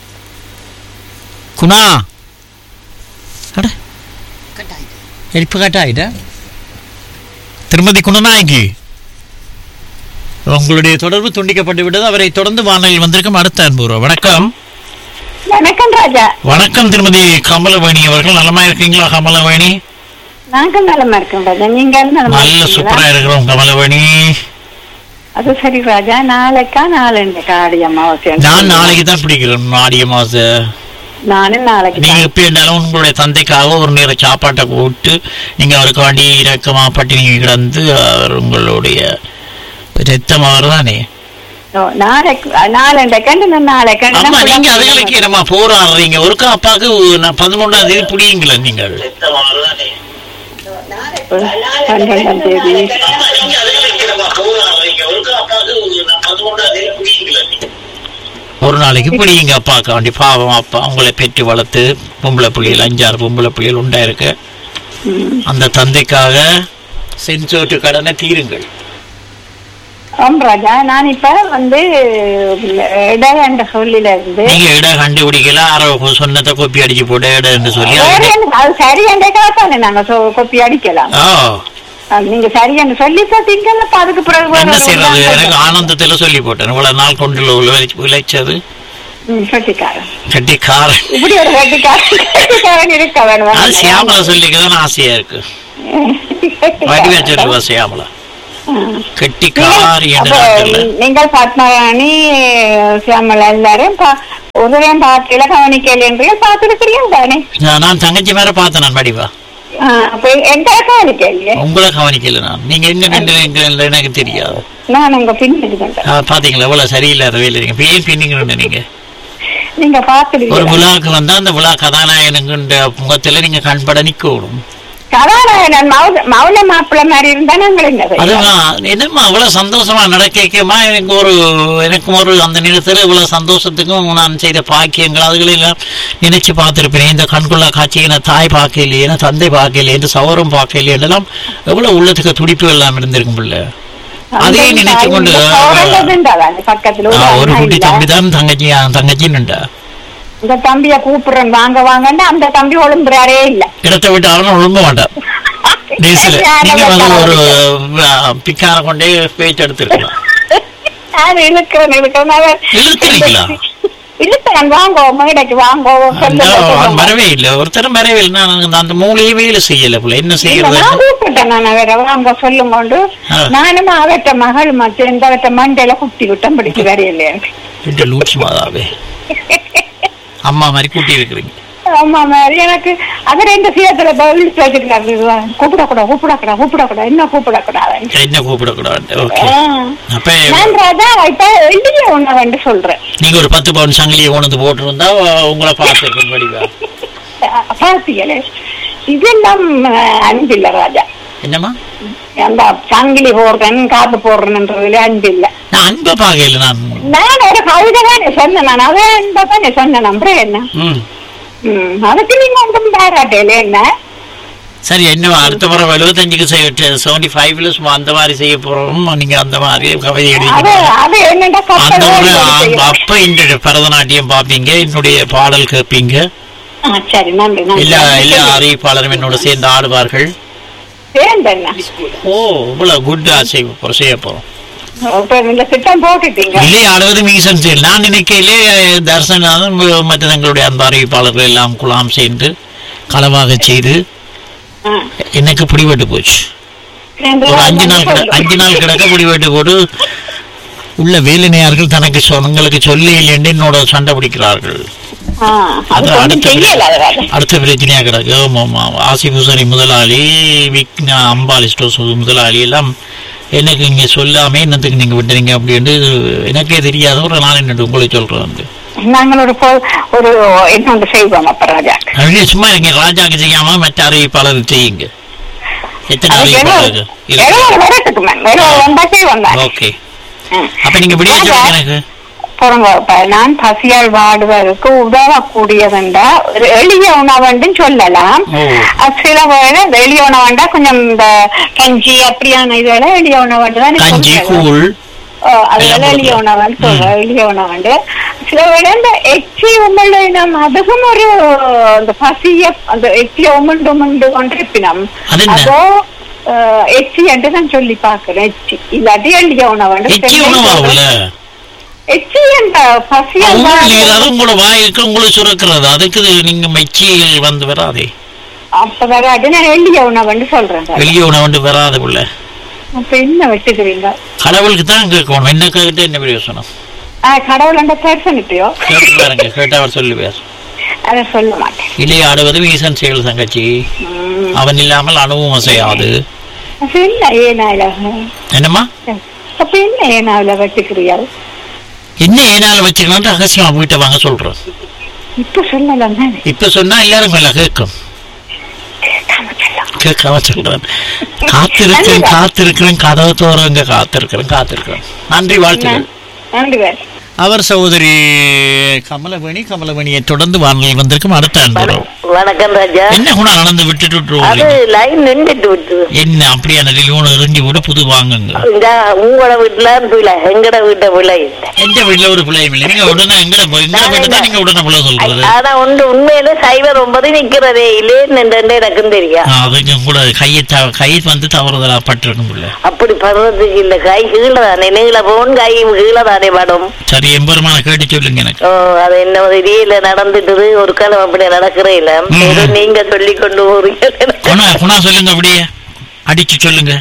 குணா அட இப்ப கட் ஆயிட்டா திருமதி குணநாயகி உங்களுடைய தொடர்பு துண்டிக்கப்பட்டு விட்டது அவரை தொடர்ந்து வானொலியில் வந்திருக்கும் அடுத்த அன்புறோம் வணக்கம் வணக்கம் ராஜா வணக்கம் திருமதி கமலவேணி அவர்கள் நலமா இருக்கீங்களா கமலவேணி நாங்கள் நலமா இருக்கோம் ராஜா நீங்க நலமா நல்ல இருக்கீங்களா? சூப்பரா இருக்கிறோம் கமலவேணி அது சரி ராஜா நாளைக்கா நாளைக்கு ஆடி அமாவாசை நான் நாளைக்கு தான் பிடிக்கிறேன் ஆடிய மாசம் நானும் நாளைக்கு நீங்க எப்ப இருந்தாலும் உங்களுடைய தந்தைக்காக ஒரு நேர சாப்பாட்டை போட்டு நீங்க அவருக்கு வேண்டி இரக்கமா பட்டினி கிடந்து அவர் உங்களுடைய ரத்தம் அவர் தானே ஓ, நாளைக்கு நாளைக்கு கண்டு நான் நாளைக்கு அம்மா நீங்க அதுகளுக்கு நம்ம போராடுறீங்க ஒருக்கா அப்பாக்கு நான் பதினொன்றாம் தேதி புடியுங்களா நீங்கள் பன்னெண்டாம் தேதி ஒரு நாளைக்கு பிடிங்க அப்பாக்கு வேண்டி பாவம் அப்பா உங்களை பெற்று வளர்த்து பொம்பளை புள்ளிகள் அஞ்சாறு பொம்பளை புள்ளிகள் உண்டா இருக்கு அந்த தந்தைக்காக செஞ்சோட்டு கடனை தீருங்கள் ஓம் ராஜா நான் இப்ப வந்து இடம் என்ற சொல்லில இருந்து நீங்க இட கண்டுபிடிக்கல ஆரோ சொன்னதை கொப்பி அடிச்சு போட இடன்னு சொல்லி வேற அதுக்கு- என்ன, அது சரி என்றே தானே நாங்க சொ- கொப்பி அடிக்கலாம் ஓ அது நீங்க சரி என்று சொல்லி பார்த்தீங்கல்ல அப்ப அதுக்கு பிறகு வேற என்ன ஒரு செய்யறது தான் எனக்கு சொல்றேன். ஆனந்தத்துல சொல்லி போட்டேன் இவ்வளவு நாள் கொண்டு உழைச்சு- உழைச்சது ம், கட்டிக்காரன் கட்டி காரன் இப்படி ஒரு கட்டிக்காரன் கட்டிக்காரன் இருக்க வேணும் அது சியாமலா சொல்லிக்கதான் ஆசையா இருக்கு வடிவா சொல்லுவா சியாமலா கட்டி காரி என்ற அப்ப நாட்கள்ல நீங்கள் பத்மராணி சியாமலா எல்லாரும் பா- ஒருவரையும் பார்க்கல கவனிக்கல என்று பார்த்துருக்கிறீங்க தானே நான் நான் தங்கச்சி மேல பார்த்தேன் நான் வடிவா ஆ, அப்ப எந்த கவனிக்கலையே உங்களை கவனிக்கல நான் நீங்க எங்க நின்று எங்க நின்று எனக்கு தெரியாது நான் உங்க பின்னாடி கொண்டேன் ஆ, பாத்தீங்களா எவ்வளவு சரியில்லாத வேலை இருக்கீங்க இப்ப ஏன் பின்னிங்க நீங்க நீங்க ஒரு பாத்துருக்கீங்க விழாவுக்கு வந்தா அந்த விழா கதாநாயகனுங்கிற முகத்துல நீங்க கண்பட நிக்கணும் கதாநாயகன் மௌல மௌல மாப்பிள்ளை மாதிரி இருந்தா நாங்கள் என்ன செய்வோம்? அதுதான் என்னம்மா அவ்வளவு சந்தோஷமா நடக்கமா எனக்கு ஒரு எனக்கும் ஒரு அந்த நேரத்துல இவ்வளவு சந்தோஷத்துக்கும் நான் செய்த பாக்கியங்கள் அதுகளெல்லாம் நினைச்சு பார்த்திருப்பேன் இந்த கண்கொள்ளா காட்சியை நான் தாய் பார்க்கலையே நான் தந்தை பார்க்கலையே இந்த சவரம் பார்க்கலையே எல்லாம் எவ்வளவு உள்ளத்துக்கு துடிப்பு எல்லாம் இருந்திருக்கும் பிள்ளை அதே அந்த நினைச்சு கொண்டு இந்த சோழந்ததுண்டா தானே பக்கத்துல ஆ, ஒரு ஒரு அண்ணா குட்டி இல்ல. தம்பி தான் தங்கச்சி தங்கச்சின்னுண்டா இந்த தம்பிய கூப்பிடுறேன் வாங்க வாங்கன்னு அந்த தம்பி ஒழுங்குறாரே இல்ல இடத்தை விட்டு அவனும் ஒழுங்க மாட்டான் டீசல் நீங்க வந்து ஒரு ஆ, பிக்கார கொண்டே பேச்சு எடுத்திருக்கலாம் நான் இழுக்கிறேன் இழுக்கிறேன் அவர் இழுக்கிறீங்களா? இழுக்கிறேன் வாங்கோ மேடைக்கு வாங்கோ அந்த அவன் சொல்லுங்க வரவே இல்லை ஒருத்தரும் வரவே இல்லை நான் அந்த மூளையே வேலை செய்யல போல என்ன இல்ல, செய்யறது நான் கூப்பிட்டேன் நான் அவரை வாங்க சொல்லும் கொண்டு ஆ. நானும் அவற்ற மகள் மற்ற இந்த அவற்ற மண்டையில குத்தி விட்டேன் பிடிச்சு வரையில்லையே ரெண்டு லூச்சி மாதாவே அம்மா மாதிரி கூட்டி இருக்கிறீங்க ஆமா மாதிரி எனக்கு அது ரெண்டு சீரத்துல இழுத்து வச்சிருக்காரு கூப்பிடக்கூடாது கூப்பிடக்கூடாது கூப்பிடக்கூடாது என்ன கூப்பிடக்கூடாது என்ன கூப்பிடக்கூடாது ஓகே அப்ப நான் ராஜா இப்ப எழுதிய ஒண்ணு வந்து சொல்றேன் நீங்க ஒரு பத்து பவுன் சங்கிலியை கொண்டு போட்டிருந்தா உங்களை பார்த்துருக்கேன் வடிவா பாத்தீங்களே இதெல்லாம் அஹ், அன்பில்ல ராஜா என்னம்மா அந்த சங்கிலி போடுறேன் காப்பு போடுறேன்றதுல அன்பில்ல நான் அன்பை பார்க்கல நான் நான் ஒரு கவிதை தானே சொன்னேன் நான் அதே அன்பை தானே சொன்னேன் நம்புறேன் என்ன ம் ம், அதுக்கு நீங்க ஒன்றும் பாராட்டல என்ன சரி என்ன அடுத்த முறை எழுபத்தஞ்சுக்கு செய்ய செவன்டி ஃபைவ்ல சும்மா அந்த மாதிரி செய்ய போறோம் நீங்க அந்த மாதிரி கவிதை அது எழுதி அது என்னடா அந்த முறை கப்பல் ஆ- அப்ப இந்த பரதநாட்டியம் பார்ப்பீங்க என்னுடைய பாடல் கேட்பீங்க ஆ, சரி நன்றி நன்றி எல்லா எல்லா அறிவிப்பாளரும் என்னோட சேர்ந்து ஆடுவார்கள் சேர்ந்தேன் ஓ இவ்வளவு குட் செய்ய போறோம் செய்ய போறோம் இப்ப இந்த திட்டம் போட்டுட்டீங்க இல்லையே ஆடுவது மீசன் செயல் நான் நினைக்கையிலே தர்சனாலும் மற்ற தங்களுடைய அந்த அறிவிப்பாளர்கள் எல்லாம் குலாம் சேர்ந்து களவாக செய்து ஆ. எனக்கு பிடிபட்டு போச்சு ரெண்டு ஒரு நாள் அஞ்சு நாள் வந்து கிட சொல்லு. அஞ்சு நாள் கிடக்க பிடிபட்டு போட்டு உள்ள வேலினையார்கள் தனக்கு சொந்தங்களுக்கு சொல்லி இல்லைன்னு என்னோட சண்டை பிடிக்கிறார்கள் ஆ, அது அது ஒண்ணும் அடுத்த செய்யல அது வேற. அடுத்த பிரச்சனையா கிடக்கு ஆமா, ஆமா. ஆசிபூசரி முதலாளி விக்னா அம்பாலி ஸ்டோர்ஸ் முதலாளி எல்லாம் எனக்கு இங்க சொல்லாம என்னத்துக்கு நீங்க விட்டுறீங்க அப்படின்னு எனக்கே தெரியாத ஒரு நான் என்ன உங்களை சொல்றேன் வந்து நாங்கள் ஒரு பொ- ஒரு இன்னொன்று செய்வோம் அப்ப ராஜா அப்படியே சும்மா நீங்க ராஜாக்கு செய்யாம மற்ற அறிவிப்பாளர் செய்யுங்க எத்தனை அது அறிவிப்பாளர் எழுபது இருக்கு எழுபது வரட்டுக்கு மேம் எழுபது வந்தா செய்வோம் தான். ஓகே ம். அப்ப நீங்க விடிய ராஜா, சொல்லுங்க எனக்கு பொறுங்க, இப்ப நான் பசியால் வாடுவதற்கு உதவக்கூடியதுண்டா ஒரு எளிய உணவுன்னு சொல்லலாம் ஓ. அது சில வேளை இந்த எளிய உணவுண்டா கொஞ்சம் இந்த கஞ்சி அப்படியான இதெல்லாம் எளிய உணவுண்டு தான் கஞ்சி கூழ் ஓ, அதெல்லாம் எல்லாம் எளிய கொடுக்கலாம். உணவுன்னு சொல்றோம் எளிய உணவுண்டு சில வேளை இந்த எச்சி உமிழ்நம் அதுக்கும் ஒரு அந்த பசிய அந்த எச்சிய உமிண்டு உமிண்டு கொண்டிருப்பினம் அது என்ன? அதோ அஹ், எச்சி என்று நான் சொல்லி பாக்குறேன் எச்சி இல்லாட்டி எளிய உணவுண்டு எச்சி உணவாகும்ல எச்சி என்ற பசியால் உங்களுக்கு வாடுவது- அது உங்களோட வாய்க்கு உங்களுக்கு சுரக்கிறது அதுக்கு நீங்க மெச்சியில் வந்து வராதே அப்ப வராது நான் எளிய உணவுன்னு சொல்றேன் சார். வெளியே உணவு வராது உள்ள அப்ப என்ன வச்சுக்கிறீங்க கடவுளுக்கு தான் கேட்கணும் என்ன கேட்டு என்ன பிரயோசனம் ஆஹ் கடவுள் அந்த தரிசனிப்பையோ கேட்டு பாருங்க கேட்டு அவர் சொல்லுவார் அதை சொல்ல மாட்டேன் இலையை ஆடுவது வீசன் செயல் தங்கச்சி உம். அவன் இல்லாமல் அணுவும் அசையாது அப்ப என்ன ஏனால என்னம்மா அப்ப என்ன ஏனாவில வச்சுக்கிறீர்கள் என்ன ஏனால வச்சுக்கணும் ரகசியமா வீட்டை வாங்க சொல்றோம் இப்ப சொல்லலாம் தானே இப்ப சொன்னா எல்லாரும் மேல கேட்கும் கேட்காம சொல்லலாம். கேட்காம சொல்றேன் காத்திருக்கிறேன் காத்திருக்கிறேன் கதவு தோறங்க காத்திருக்கிறேன் காத்திருக்கிறேன் நன்றி வாழ்த்துக்கள் நன்றி வேறு அவர் சகோதரி கமலவேணி கமலவேணியை தொடர்ந்து வானொலி வந்திருக்கும் அடுத்த அன்புறோம் வணக்கம் ராஜா என்ன குணம் நடந்து விட்டுட்டு விட்டு அது ஓடுறீங்க? லைன் நின்றுட்டு விட்டு என்ன அப்படியான லோன் எறிஞ்சு போட்டு புது வாங்குங்க இந்த உங்களோட வீட்டுல பிள்ளை எங்கட வீட்டை பிள்ளை இல்லை. எந்த வீட்டுல ஒரு பிள்ளையும் இல்லை நீங்க உடனே எங்கட போ- எங்கட வீட்டு தான் நீங்க உடனே பிள்ளை சொல்றது ஆனா ஒன்று உண்மையில சைவர் ஒன்பது நிக்கிறதே இல்லேன்னு எனக்கும் தெரியும் ஆ, அதுக்கு கூட கையை த- கை வந்து தவறுதலா பட்டிருக்கும் பிள்ளை அப்படி படுறதுக்கு இல்ல கை கீழே தானே நீங்கள போன் கை கீழே தானே படும் சரி எம்பெருமான கேட்டு சொல்லுங்க எனக்கு ஓ அது என்ன தெரியல நடந்துட்டுது ஒரு காலம் அப்படி நடக்கிறே இல்ல ம். ஏதோ நீங்க சொல்லி கொண்டு போறீங்க குணா குணா சொல்லுங்க அப்படியே அடிச்சு சொல்லுங்க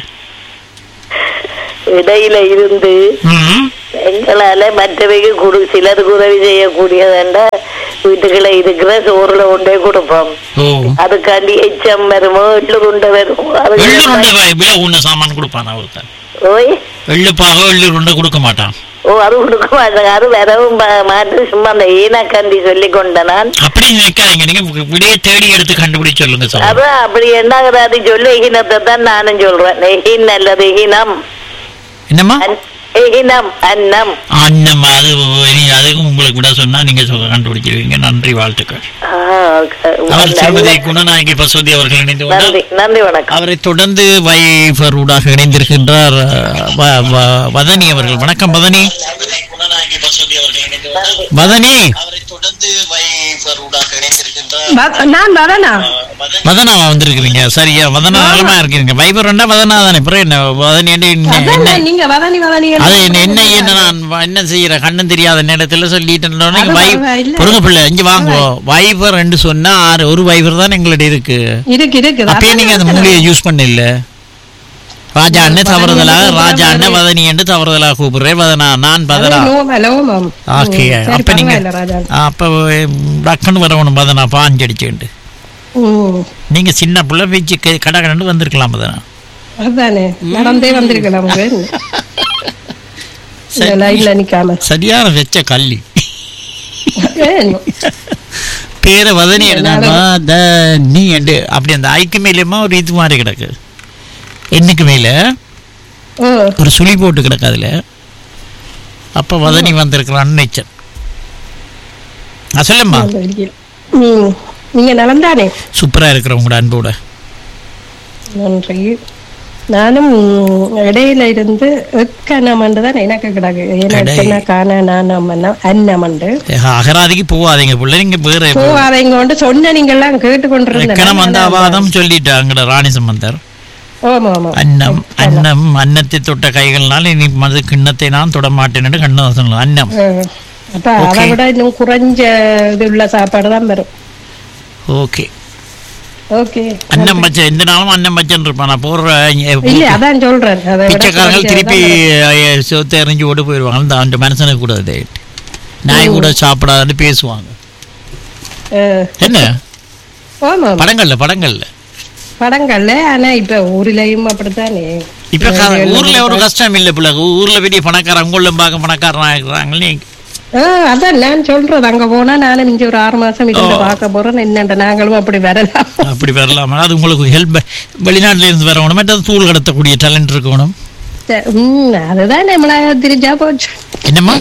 இடையில இருந்து ம் எங்களால மற்றவைக்கு குடு சிலருக்கு உதவி செய்யக்கூடியதாண்ட வீட்டுக்குள்ள இருக்கிற சோறுல கொண்டே கொடுப்போம் ஓ அதுக்காண்டி எச்சம் வருமோ எள்ளு உண்டை வருமோ எள்ளு அதுக்கு உருண்டை விலை உண்ண சாமான் கொடுப்பான் ஒருத்தன் ஓய் எள்ளுப்பாக எள்ளு உருண்டை கொடுக்க மாட்டான் ஓ அது கொடுக்க மாட்டாங்க அது வரவும் பா- மாட்டு சும்மா அந்த ஈனக்காண்டி சொல்லி கொண்ட நான் அப்படி நினைக்காதீங்க நீங்க விடையை தேடி எடுத்து கண்டுபிடிச்சு சொல்லுங்க சார் அதான் அப்படி என்னங்கிறது அது சொல்லு ஈனத்தை தான் நானும் சொல்றேன் ஈன் அல்லது ஈனம் என்னம்மா அன்- ஈனம் அன்னம் அண்ணம்மா அது நீ அதுக்கு உங்களுக்கு விட சொன்னா நீங்க சொல்ல கண்டுபிடிச்சிருவீங்க நன்றி வாழ்த்துக்கள் ஆ, ஓகே. அவர் திருமதி குணநாயகி பசுவதி அவர்கள் இணைந்து கொண்டார் நன்றி நன்றி வணக்கம் அவரை தொடர்ந்து வைஃபரூடாக இணைந்திருக்கின்றார் அஹ், வ- வ- வதனி அவர்கள் வணக்கம் வதனி வதனி வ- நான் வரனா வதனா வந்திருக்கிறீங்க சரியா வதனா நலமா இருக்கீங்க வைபர் ரெண்டா வதனா தானே பிறகு என்ன வதனி என்ன என்ன- அதான் என்ன நீங்க வதனி வதனி அது என்ன என்ன என்ன நான் வ- என்ன செய்யற கண்ணும் தெரியாத நேரத்துல சொல்லிட்டேன் அது பரவாயில்ல. பொருங்க பிள்ளை இங்க வாங்குவோம் வைபர் ரெண்டு சொன்னா ஆறு ஒரு வைபர் தான் எங்கள்ட்ட இருக்கு இருக்கு இருக்கு அப்பயே நீங்க அந்த மூலியை யூஸ் பண்ண இல்ல ராஜா அண்ணன் தவறுதலா ராஜா அண்ணன் வதனி என்று தவறுதலா கூப்பிடுறேன் வதனா நான் பதனா ஓகே அப்ப நீங்க அப்ப டக்குன்னு வரணும் பதனா பாஞ்சு அடிச்சுண்டு நீங்க சின்ன பிள்ளை வச்சு கடை கண்டு வந்திருக்கலாம் பதனா அதானே நடந்தே வந்திருக்கலாம் உங்க. இந்த சரி. லைன்ல நிக்காம சரியான வெச்ச கள்ளி ஏன்? பேரை வதனி எடுத்தாமா த நீ எண்டு அப்படி அந்த ஐக்கு மேலேயுமா ஒரு இது மாதிரி கிடக்கு எண்ணுக்கு மேல ஓ ஒரு சுழி போட்டு கிடக்கு அதுல அப்ப வதனி வந்திருக்கிறான்னு நினைச்சேன் நான் சொல்லும்மா அந்த வழியில். ம். நீங்க நலந்தானே சூப்பரா இருக்கிற உங்களோட அன்போட நன்றி நானும் இடையில இருந்து எக்கனமண்டு தான் எனக்கு கிடக்கு இடை. ஏன்னா காண நானம் அன்னமண்டு அகராதிக்கு போவாதீங்க பிள்ளை நீங்க வேற போவாதைங்க கொண்டு சொன்ன நீங்க எல்லாம் கேட்டுக்கொண்டிருந்தேன் எக்கணம் வந்த அவாதம் சொல்லிட்டாங்கட ராணி சம்பந்தர் ஆமா ஆமா அன்னம் அன்னம் அன்னத்தை தொட்ட கைகள்னால இனி மது கிண்ணத்தை நான் தொட மாட்டேன்னு கண்ணதாசன் அன்னம் ஆ. அப்ப அதை Okay. விட இன்னும் குறைஞ்ச இது உள்ள சாப்பாடு தான் வரும் ஓகே ஓகே அன்னம் பச்சை எந்த நாளும் அன்னம் பச்சைன்னு இருப்பான் நான் போடுற இல்ல அதான் சொல்றேன் அதை விட பிச்சைக்காரர்கள் குறைஞ்சது திருப்பி தான் வரும். அஹ், சொத்தை எறிஞ்சு ஓட்டு போயிடுவாங்க அந்த அந்த மனுஷனுக்கு கூட அது நாய் கூட சாப்பிடாதுன்னு பேசுவாங்க ஆ. என்ன ஆமா ஆமா. படங்கள்ல படங்கள்ல படங்கள்ல ஆனா இப்ப ஊர்லயும் அப்படித்தானே இப்ப க- ஊர்ல ஒரு கஷ்டம் இல்ல பிள்ளை ஊர்ல பெரிய பணக்காரன் உங்களும் பார்க்க பணக்காரனா இருக்கிறாங்களே ஆ, அதான் நான் சொல்றது அங்க போனா நானும் இங்க ஒரு ஆறு மாசம் இருந்து பார்க்க போறேன் என்னண்ட நாங்களும் அப்படி வரலாம் அப்படி வரலாமா அது உங்களுக்கு ஹெல்ப் வெளிநாட்டுல இருந்து வரணும் மற்றது தூள் கடத்தக்கூடிய டேலண்ட் இருக்கணும் சரி, ம் அதுதான் மிளகாய திரிச்சா போச்சு என்னம்மா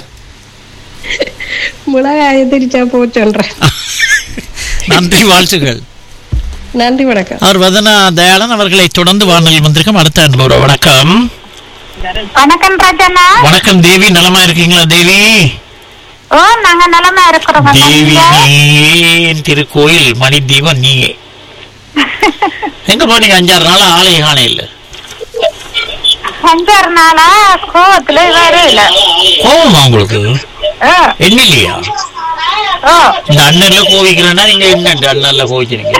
மிளகாய திரிச்சா போச்சுன்றேன் நன்றி வாழ்த்துகள் நன்றி வணக்கம் அவர் வதனா தயாளன் அவர்களை தொடர்ந்து வானொலி வந்திருக்கும் அடுத்த அன்போட வணக்கம் வணக்கம் ராஜண்ணா வணக்கம் தேவி நலமா இருக்கீங்களா தேவி ஓ நாங்க நலமா இருக்கிறோம் தேவி நீ திருக்கோயில் மணி தீபம் நீயே எங்க போனீங்க அஞ்சாறு நாளா ஆலய காண இல்ல அஞ்சாறு நாளா கோவத்துல வரல கோவமா உங்களுக்கு என்ன இல்லையா ஓ இந்த அண்ணன்ல கோவிக்கிறேன்னா நீங்க என்ன இந்த அண்ணன்ல கோவிக்கிறீங்க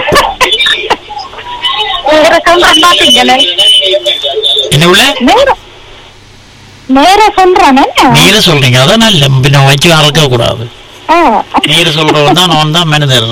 இருக்கும் பாத்தீங்களே என்ன உள்ள நேர நேர சொல்றேன் நீர சொல்றீங்க அதான் நல்ல பின்ன வச்சு அறக்க கூடாது நீர சொல்றவன் தான் நான் தான் மனிதர்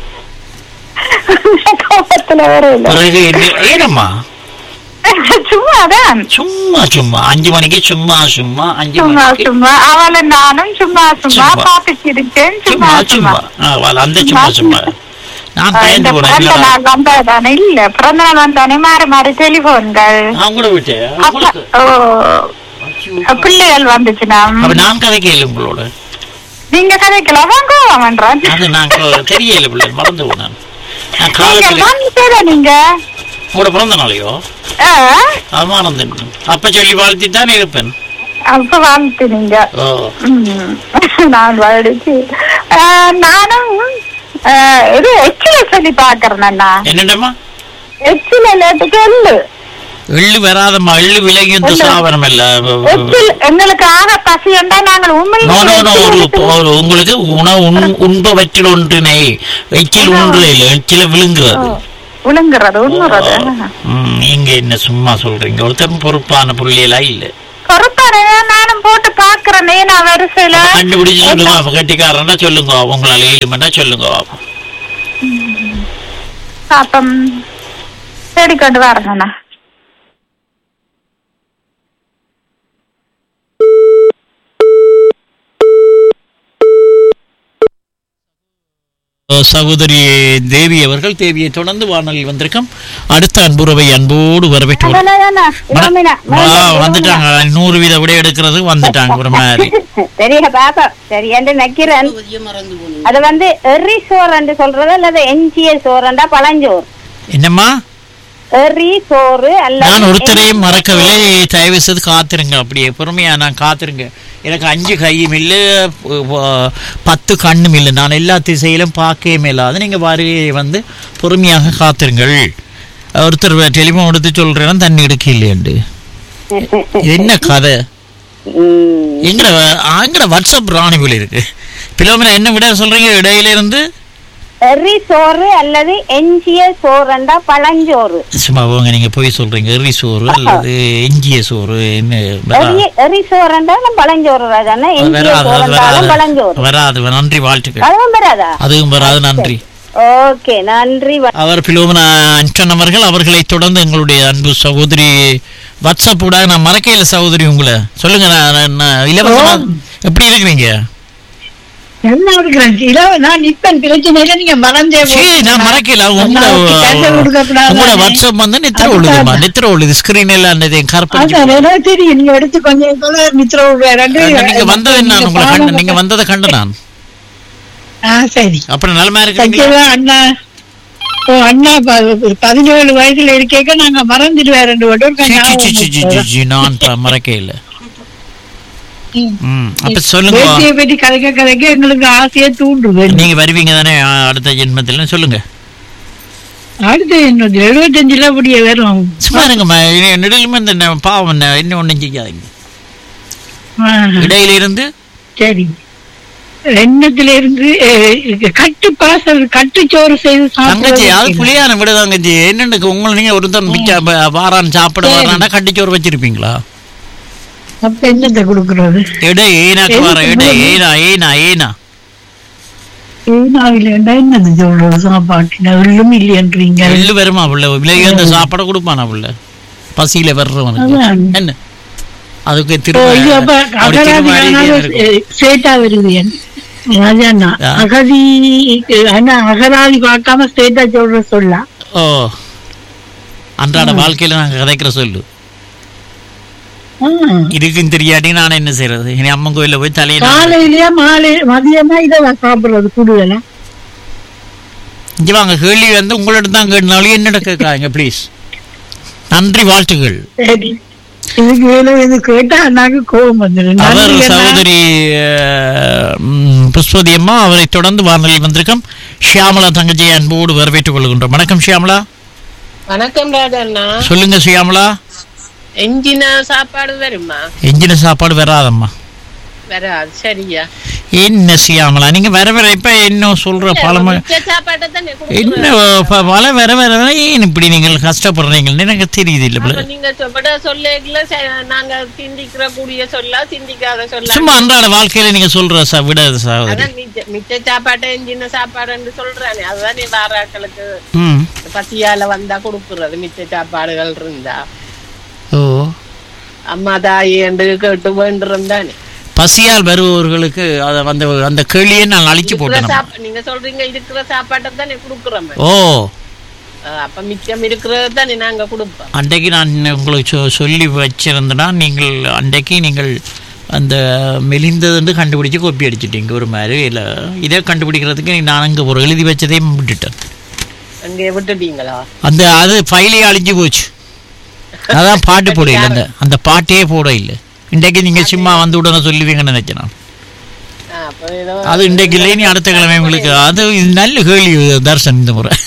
கோவத்துல வரல பிறகு என்ன- ஏனம்மா சும்மாதான் சும்மா சும்மா அஞ்சு மணிக்கு சும்மா சும்மா அஞ்சு சும்மா மணிக்கு சும்மா அவளை நானும் சும்மா சும்மா சும்மா. பாத்து சிரிச்சேன் சும்மா சும்மா சும்மா சும்மா ஆ, வா, அந்த சும்மா சும்மா நான் ஆ, இந்த பயந்து போனேன் பிறந்த இல்லடா. நாள் வந்ததானே இல்ல பிறந்த நாள் வந்தானே மாறி மாறி டெலிபோன்கள் நான் கூட விட்டேன் அப்ப உங்களுக்கு ஓ பிள்ளைகள் வந்துச்சுனா அப்ப நான் கதை கேளு உங்களோட நீங்க கதைக்கலாம் கோவம் பண்றேன் அது நான் கொ- தெரியல பிள்ளை மறந்து போனேன் நான் நீங்க காலத்துல வந்துட்டே நீங்க உங்களோட பிறந்த நாளையோ ஆ, ஆமானந்தன் அப்ப சொல்லி வாழ்த்தி தான் இருப்பேன் அப்ப வந்துட்டு நீங்க ஓ ம். நான் வடிச்சு ஆ, நானும் ஆ, இது எச்சில சொல்லி பாக்குறேன் அண்ணா என்னடம்மா எச்சில இல்லாட்டுக்கு எள்ளு எள்ளு வராதம்மா எள்ளு விலகி இந்த இல்ல. சாவரம் இல்ல எச்சில் எங்களுக்கு ஆக பசி என்றா நாங்கள் நோ நோ நோ ஒரு உண்மையிலே ஒரு உங்களுக்கு உணவு உண்- உண்பவற்றில் ஒன்றினை எச்சில் ஒன்று இல்லை எச்சில விழுங்குறது விழுங்குறது உண்ணுறது ம், நீங்க என்ன சும்மா சொல்றீங்க ஒருத்தர் பொறுப்பான புள்ளியெல்லாம் இல்ல பொறுப்பாரு நானும் போட்டு பாக்குறேன் நான் வரிசையில கண்டுபிடிச்சு சொல்லுங்க அப்ப கட்டிக்காரன்னா சொல்லுங்க உங்களால ஏழுமெண்டா சொல்லுங்க பாப்பம் தேடி கொண்டு வரேங்கண்ணா சகோதரி தேவி அவர்கள் தேவியை தொடர்ந்து வானொலி வந்திருக்கோம் அடுத்த அன்புறவை அன்போடு வரவேற்று வந்துட்டாங்க நூறு வீத விட எடுக்கிறது வந்துட்டாங்க ஒரு மாதிரி தெரிய பாப்பா சரி என்று நக்கிறேன் அது வந்து எரி சோறு என்று சொல்றது அல்லது எஞ்சிய சோறுண்டா பழஞ்சோறு என்னம்மா எரி சோறு அல்லது நான் ஒருத்தரையும் மறக்கவில்லை தயவு செய்து காத்திருங்க அப்படியே பொறுமையா நான் காத்திருங்க எனக்கு அஞ்சு கையும் இல்லை ப- ப- பத்து கண்ணும் இல்லை நான் எல்லா திசையிலும் பார்க்கவே இல்லாத நீங்க வருகையை வந்து பொறுமையாக காத்திருங்கள் ஒருத்தர் டெலிஃபோன் எடுத்து சொல்றேன் தண்ணி எடுக்க இல்லையாண்டு இது என்ன கதை எங்கட ஆங்கிற வாட்ஸ்அப் ராணிபுல் இருக்கு பிலோமினா என்ன விட சொல்றீங்க இடையில இருந்து எரி சோறு அல்லது எஞ்சிய சோறுண்டா பழஞ்சோறு சும்மா போங்க நீங்க போய் சொல்றீங்க எரி சோறு அல்லது எஞ்சிய சோறு என்ன வரா- எரி எரி சோறுண்டா பழஞ்சோறு ராஜாண்ணா அது எஞ்சிய வராது அது சோறுண்டாலும் வராது பழஞ்சோறு வராது நன்றி வாழ்த்துக்கள் அதுவும் வராதா அதுவும் வராது நன்றி ஓகே நன்றி வ- அவர் பிலோமனா அன்டன் அவர்கள் அவர்களை தொடர்ந்து எங்களுடைய அன்பு சகோதரி வாட்ஸ்அப் கூட நான் மறக்கையில சகோதரி உங்களை சொல்லுங்க நான் நான் நான் இலவசமா எப்படி இருக்கிறீங்க என்ன இருக்கிறேன் இதோ நான் இப்ப பிரச்சனையில நீங்க மறந்தே சீ, நான் மறக்கல உங்களோட அண்ணாவுக்கு கண்டு கொடுக்கக்கூடாது. உங்களோட வாட்ஸ்அப் வந்து நித்திர ஒழுதுமா நித்திர ஒழுது ஸ்கிரீன் எல்லாம் அந்த கருப்பஞ்சு அதான் எனக்கு தெரியும் நீங்க எடுத்து கொஞ்சம் போல மித்ரோ ரெண்டு நீங்க வந்தது என்ன உங்களை கண்டு நீங்க வந்ததை கண்டு நான் ஆ சரி அப்புறம் நலமா இருக்கிறீங்களா சத்யவா அண்ணா ஓ அண்ணா ப- பதினேழு வயசுல இருக்கேக்க நாங்க மறந்துட்டு ரெண்டு வட்டம் சீ, சீ, சீ, சீ, சீ, சீ, சீ, நான் ப- மறக்கையில ம் அப்ப சொல்லுங்க பேட்டியை பற்றி கதைக்க கதைக்க எங்களுக்கு ஆசையை தூண்டுது நீங்க வருவீங்க தானே ஆ, அடுத்த ஜென்மத்துல சொல்லுங்க அடுத்து இன்னும் எழுபத்தஞ்சுல அப்படியே வரும் சும்மா இருங்கம்மா இனி நெடுலுமே இந்த ந- பாவம் என்ன இன்னும் ஒன்றும் செய்யாதீங்க ஆ, இடையில இருந்து சரி எண்ணத்துல இருந்து அஹ், கட்டு பாசல் கட்டுச்சோறு செய்து தங்கச்சி அது சாப்பிடுவது புளியான விட தங்கச்சி என்னன்னு உங்களை நீங்க ஒருத்தன் மிச்ச ப- வாரான் சாப்பிட சரி. வரானா கட்டிச்சோறு வச்சிருப்பீங்களா அப்ப என்னத்தை கொடுக்கறது எடை ஏனாக்கு வர எதுக்கு எடை உங்களுக்கு? ஏனா ஏனா ஏனா ஏனாவில என்னது சொல்றது சாப்பாட்டு எள்ளும் இல்லையன்றீங்க எள்ளு வருமா புள்ள விலைக்கு அந்த சாப்பாடை கொடுப்பானா புள்ள பசியில வர்றவனுக்கு அதான். என்ன அதுக்கு ஓ, திரும்ப இது அப்ப அப்படி திரும்ப அடிக்கிட்டே அகராதி இருக்கும். ஸ்டேட்டா வருது என் ராஜாண்ணா ஆ. அகதி ஆனா அகராதி பார்க்காம ஸ்டேட்டா சொல்ற சொல்லலாம் ஓ அன்றாட வாழ்க்கையில நாங்க கதைக்கிற சொல்லு ஆ. இதுக்கும் தெரியாட்டி நான் என்ன செய்யறது இனி அம்மன் கோயில்ல போய் தலையை நான் காலையிலயா மாலை மதியமா இதை சாப்பிடுறது கூடுதலா இங்க வாங்க கேள்வி வந்து உங்களிடம் தான் கேட்டாலும் என்னிட கேட்காங்க ப்ளீஸ் நன்றி வாழ்த்துகள் சரி இதுக்கு வேலை இது கேட்டா அண்ணாக்கு கோபம் வந்துடும் அவர் நன்றி அண்ணா. சகோதரி அஹ், ம், புஷ்பதி அம்மா அவரை தொடர்ந்து வானொலி வந்திருக்கோம் ஷியாமலா தங்கச்சியை அன்போடு வரவேற்றுக் கொள்கின்றோம் வணக்கம் ஷியாமலா வணக்கம் ராஜண்ணா சொல்லுங்க ஷியாமலா எஞ்சின சாப்பாடு வருமா எஞ்சின சாப்பாடு வராதம்மா வராது சரியா என்ன ஷியாமலா நீங்க வர வர இப்ப என்ன சொல்ற பழம மிச்ச சாப்பாட்டை தானே என்ன கொடுக்குறோம். ப- மழை வர வர வர ஏன் இப்படி நீங்கள் கஷ்டப்படுறீங்கன்னு எனக்கு தெரியுது இல்ல அப்ப நீங்க சொல்ல சொல்ல நாங்க சிந்திக்கிற கூடிய சொல்ல சிந்திக்காத சொல்ல சும்மா அன்றாட வாழ்க்கையில நீங்க சொல்ற ச- விட சகோதரி அதான் மிச்ச மிச்ச சாப்பாட்டை எஞ்சின சாப்பாடுன்னு சொல்றானே அதுதானே வாராக்களுக்கு ம் பசியால வந்தா கொடுக்குறது மிச்ச சாப்பாடுகள் இருந்தா ஓ அம்மா தாயி என்று கேட்டு வேண்டுறோம் தானே பசியால் வருபவர்களுக்கு அத அந்த அந்த கேள்வியை நான் அழிச்சு இருக்கிற போட்டேன் சாப்பா- நீங்க சொல்றீங்க இருக்கிற சாப்பாட்டை தானே கொடுக்குறோம் ஓ அஹ் அப்ப மிச்சம் இருக்கிறது தானே நாங்க கொடுப்போம் அன்றைக்கு நான் உங்களுக்கு சொ- சொல்லி வச்சிருந்தேன்னா நீங்கள் அன்றைக்கு நீங்கள் அந்த மெலிந்ததுன்னு கண்டுபிடிச்சு கொப்பி அடிச்சிட்டீங்க ஒரு மாதிரி இல்லை இதை கண்டுபிடிக்கிறதுக்கு நான் அங்கே ஒரு எழுதி வச்சதையும் விட்டுட்டேன் அங்கே விட்டுட்டீங்களா அந்த அது ஃபைலே அழிஞ்சு போச்சு அதான் பாட்டு போட இல்லை அந்த அந்த பாட்டே போட இல்லை இன்றைக்கு நீங்க சும்மா வந்து உடனே சொல்லுவீங்கன்னு நினைச்சேன் நான். ஆ, அப்ப ஏதோ அது இன்றைக்கு இல்லை நீ அடுத்த கிழமை உங்களுக்கு அது இது நல்ல கேள்வி தர்சன் இந்த முறை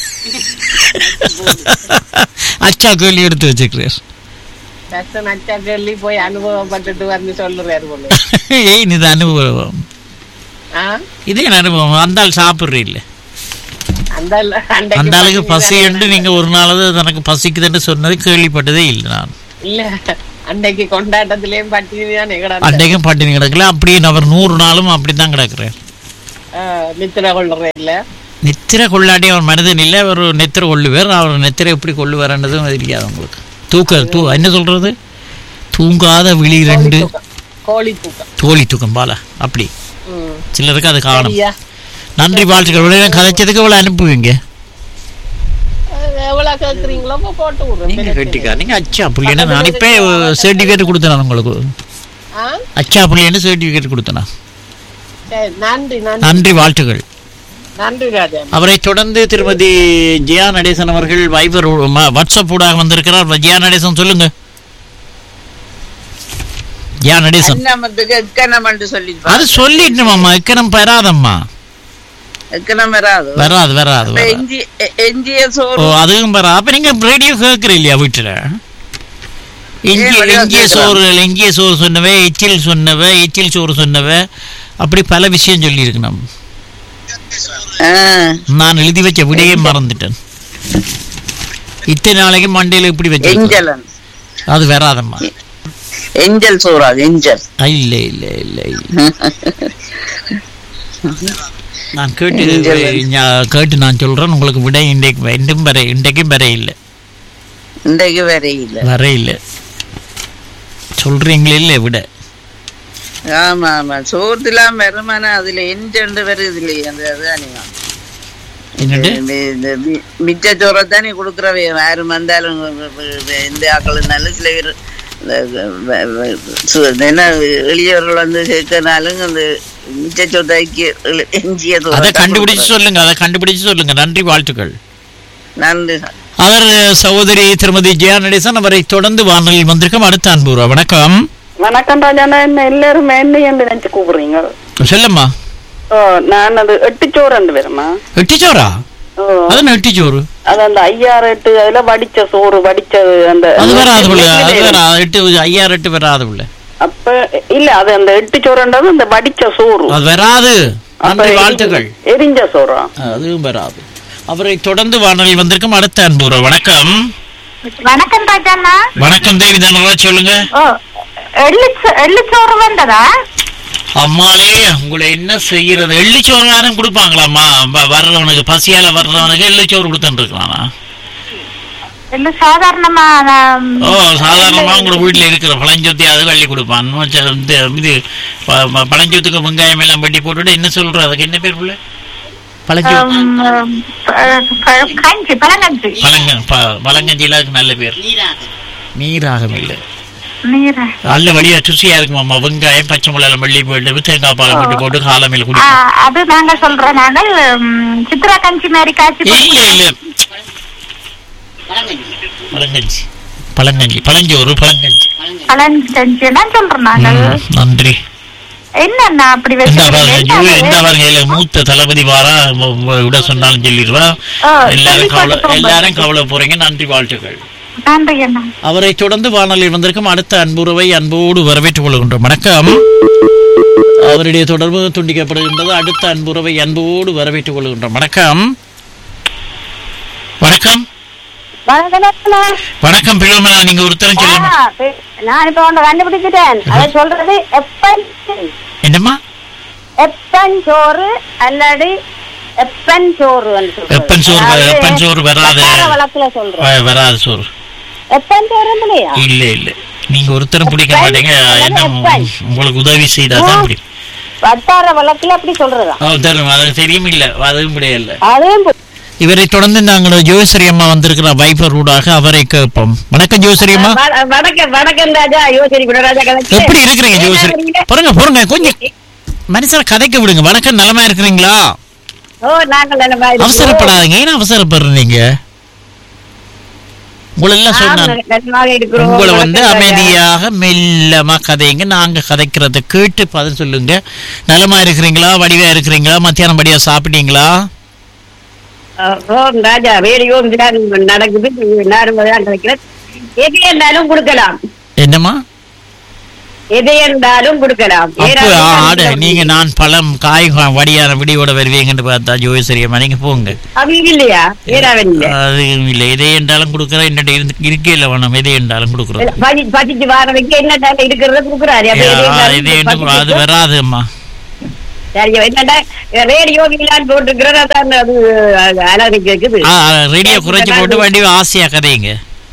அச்சா கேள்வி எடுத்து வச்சுக்கிறேன் தர்சன் அச்சா கேள்வி போய் அனுபவப்பட்டுட்டு வந்து சொல்லுறாரு போல ஏய் இது அனுபவம் ஆ? இதே அனுபவம் அந்த ஆள் சாப்பிட்ற இல்லை அந்த ஆளு- அன்றைக்கு அந்த ஆளுக்கு பசி பசி என்று நீங்க ஒரு நாளாவது தனக்கு பசிக்குதுன்னு சொன்னது கேள்விப்பட்டதே இல்லை நான் இல்ல அன்னைக்கு கொண்டாட்டத்திலேயும் பட்டினி தான் கிடந்த அன்றைக்கும் பட்டினி கிடக்கல அப்படியே அவர் நூறு நாளும் அப்படித்தான் கிடக்குறேன் நித்திர கொள்றேன் இல்ல நித்திரை கொள்ளாடி அவர் மனிதன் இல்லை அவர் நெத்திரை கொள்ளுவார் அவர் நெத்திரை எப்படி கொள்ளுவார்ன்றதும் தெரியாது உங்களுக்கு தூக்க தூ என்ன சொல்றது தூங்காத விழி ரெண்டு கோழி தூக்கம் தோழி தூக்கம் பால அப்படி ம். சிலருக்கு அது காணும் சரியா நன்றி வாழ்த்துக்கள் இவ்வளவு நேரம் கதைச்சதுக்கு இவ்வளவு அனுப்புவீங்க அஹ் எவ்வளவு கேக்குறீங்களோ அப்ப போட்டு நீங்க விடுறேன் கட்டிக்கா நீங்க அச்சா புள்ளின்னு நான் இப்போ சர்டிஃபிகேட் கொடுத்தேன் உங்களுக்கு ஆ? அச்சா புள்ளின்னு சர்டிஃபிகேட் கொடுத்தேன் சரி நன்றி நன்றி நன்றி வாழ்த்துக்கள் நன்றி ராஜா அவரை தொடர்ந்து திருமதி ஜெயா நடேசன் அவர்கள் வைபர் ஊ- ம- வாட்ஸ்அப் ஊடாக வந்திருக்கிறார் ஜெயா நடேசன் சொல்லுங்க ஜெயா நடேசன் அன்னமத்துக்கு எக்கணம் என்று சொல்லி அது சொல்லிட்டுமாம்மா எக்கணம் பெறாதம்மா எக்கணம் வராது வராது வராது அப்ப வராது. எஞ்சி எ- எஞ்சிய ஓ சோறு அதுவும் வராது அப்ப நீங்க ரேடியோ கேட்குற இல்லையா வீட்டுல இஞ்சி ஏன் வடிவா இஞ்சிய கேட்கலாம்? சோறு இஞ்சிய சோறு சொன்னவ எச்சில் சொன்னவ எச்சில் சோறு சொன்னவ அப்படி பல விஷயம் சொல்லியிருக்கு நம்ம ஆ, நான் எழுதி வச்ச விடையே மறந்துட்டேன் இத்தனை நாளைக்கு மண்டையில இப்படி வச்சு எஞ்சலன் அது வராதம்மா எஞ்சல் சோறா எஞ்சல் ஆ, இல்ல இல்ல இல்ல இல்ல நான் கேட்டு ஞா- கேட்டு நான் சொல்றேன் உங்களுக்கு விடை இன்றைக்கு இன்றும் வர இன்றைக்கும் வர இல்லை இன்றைக்கு வேற இல்ல வர இல்லை சொல்றீங்களே இல்லை விட ஆமா ஆமா சோறுலாம் வருமானா அதுல எஞ்சண்டு வருது இல்லையே அந்த அதுதானே என்னண்டு இந்த மி- மிச்ச சோறை தானே கொடுக்குறவே யாரும் வந்தாலும் எந்த ஆக்கள் இருந்தாலும் சில பேர் இந்த வ- வ- சு- என்ன எளியவர்கள் வந்து சேர்க்கனாலும் அந்த மிச்ச சோத்தாய்க்கு எஞ்சிய சோறை அதை தான் கண்டுபிடிச்சு கொடுக்குறாங்க. சொல்லுங்க அதை கண்டுபிடிச்சு சொல்லுங்க நன்றி வாழ்த்துக்கள் நன்றி அவர் சகோதரி திருமதி ஜெயா நடேசன் அவரை தொடர்ந்து வானொலியில் வந்திருக்கும் அடுத்த அன்புரா வணக்கம் வணக்கம் ராஜாண்ணா என்ன எல்லாரும் என்ன என்று நினைச்சு கூப்பிடுறீங்க சொல்லம்மா ஓ நான் அது எட்டுச்சோறு ரெண்டு பேருமா எட்டிச்சோரா ஓ அது என்ன எட்டிச்சோறு அது அந்த ஐயாறு எட்டு அதுல வடிச்ச சோறு வடிச்சது அந்த அது வராது பிள்ளை அது வராது எட்டு ஐயாயிரம் எட்டு வராது பிள்ளை அப்ப இல்ல அது அந்த எட்டு சோறுன்றது அந்த வடிச்ச சோறு அது வராது அப்ப நன்றி எரி- வாழ்த்துக்கள் எரிஞ்ச சோறா அதுவும் வராது அவரை தொடர்ந்து வானொலியில் வந்திருக்கும் அடுத்த அன்புரா வணக்கம் வணக்கம் ராஜாண்ணா வணக்கம் தேவி தனராஜ் சொல்லுங்க ஓ எள்ளு எள்ளுச்சோறு வந்ததா அம்மாளே உங்களை என்ன செய்யறது எள்ளுச்சோறு யாரும் கொடுப்பாங்களாம்மா வ- வர்றவனுக்கு பசியால வர்றவனுக்கு எள்ளுச்சோறு கொடுத்துட்டு இருக்கானா எள்ளு சாதாரணமா நான் ஓ சாதாரணமா உங்களோட வீட்டுல இருக்கிற பழஞ்சொத்தி அது வள்ளி கொடுப்பான் மச்ச- இந்த இது ப- ப- பழஞ்சொத்துக்கு வெங்காயம் எல்லாம் வெட்டி போட்டுட்டு என்ன சொல்ற அதுக்கு என்ன பேர் புள்ள பழஞ்சொத்து உம், ப- ப- கஞ்சி பழங்கஞ்சி பழங்க ப- பழங்கஞ்சில அதுக்கு நல்ல பேர் நீராகம் இல்லை நீர் நல்ல வழியா ருசியா இருக்குமாம்மா வெங்காயம் பச்சை மிளகாய் மல்லி போட்டு தேங்காய் பால் போட்டு போட்டு காலமையில ஆ, குடிப்போம் அது நாங்க சொல்றோம் நாங்கள் உம், சித்ரா கஞ்சி மாதிரி காய்ச்சி இல்ல இல்ல பழங்கஞ்சி பழங்கஞ்சி பழஞ்சோறு பழங்கஞ்சி பழங்கஞ்சி தான் சொல்றோம் நாங்கள் ம், நன்றி என்னண்ணா அப்படி என்ன பாருங்க ஐயோ, என்ன வச்சு பாருங்க இல்ல மூத்த தளபதி வாரா ம- ம- விட சொன்னாலும் சொல்லிடுவா ஆ, எல்லாரும் சொல்லி கவலை பார்த்துட்டு எல்லாரும் கவலை போறீங்க நன்றி வாழ்த்துக்கள் நன்றி அண்ணா அவரை தொடர்ந்து வானொலியில் வந்திருக்கும் அடுத்த அன்புறவை அன்போடு வரவேற்றுக் கொள்கின்றோம் வணக்கம் அவருடைய தொடர்பு துண்டிக்கப்படுகின்றது அடுத்த அன்புறவை அன்போடு வரவேற்றுக் கொள்கின்றோம் வணக்கம் வணக்கம் வணக்கம் பிள்ளமலா நீங்க ஒருத்தரம் சொல்லுங்க நான் இப்ப ஒன்று கண்டுபிடிச்சிட்டேன் அதை சொல்றது எப்பன் என்னம்மா எப்பன் சோறு அல்லது எப்பன் சோறு எப்பன் சோறு வ- எப்பன் சோறு வராது வழக்குல சொல்றேன் வ- வராது சோறு எப்பன் சோறு இல்லையா இல்ல இல்ல நீங்க ஒருத்தரும் பிடிக்க எப்பன் மாட்டீங்க அல்லது என்ன எப்பன்? உங்களுக்கு உதவி செய்தாதான் பிடிக்கும் வட்டார வழக்குல அப்படி சொல்றதா ஓ, தரும் அது தெரியும் இல்ல அதுவும் முடியல அதுவும் பு- இவரை தொடர்ந்து நாங்கள் ஜோசரி அம்மா வந்திருக்கிற வைபர் ஊடாக அவரை கேட்போம் வணக்கம் ஜோசரி அம்மா வண- வணக்கம் வணக்கம் ராஜா யோசரி குணராஜா கலெக்டர். எப்படி இருக்கிறீங்க ஜோசரி நல்லா பொறுங்க பொறுங்க கொஞ்சம் மனுஷனை கதைக்க விடுங்க வணக்கம் நலமா இருக்கிறீங்களா ஓ நாங்கள் நலமா இருக்கிறோம். அவசரப்படாதீங்க ஏன் அவசரப்படுறீங்க உங்களை எல்லாம் நாங்கள் சொன்னாங்க நலமாக இருக்கிறோம். உங்களை வந்து வணக்கம் ராஜா. அமைதியாக மெல்லமா கதைங்க நாங்க கதைக்கிறத கேட்டு பதில் சொல்லுங்க நலமா இருக்கிறீங்களா வடிவா இருக்கிறீங்களா மத்தியானம் படியா சாப்பிட்டீங்களா ஓ ராஜா ரேடியோ நடக்குது எல்லாரும் தான் கிடைக்கிறேன் எது என்றாலும் கொடுக்கலாம் என்னம்மா எது என்றாலும் கொடுக்கலாம் அப்ப ஏராளமான ஆட நீங்க நான் பழம் காய் வடியான விடியோட வருவீங்கன்னு பார்த்தா ஜோதிசரியம்மா நீங்க போங்க அப்படி இல்லையா ஏராவன் இல்ல அது இல்லை எதை என்றாலும் கொடுக்குறேன் என்னட்ட இருந்து இருக்கையில் வேணும் எதை என்றாலும் கொடுக்குறோம் பதி பதிச்சு வாரதுக்கு என்ன டைம் இருக்கிறத கொடுக்குறாரு அப்ப எது என்றாலும் இது என்ன அது பதிச்சுட்டு- வராது அம்மா சரி, என்னடா ரேடியோ வீலான் போட்டுக்கிறேன் அதான் அது அலறிக்கு இருக்குது ரேடியோ குறைச்சி போட்டு வண்டி ஆசையா கதைங்க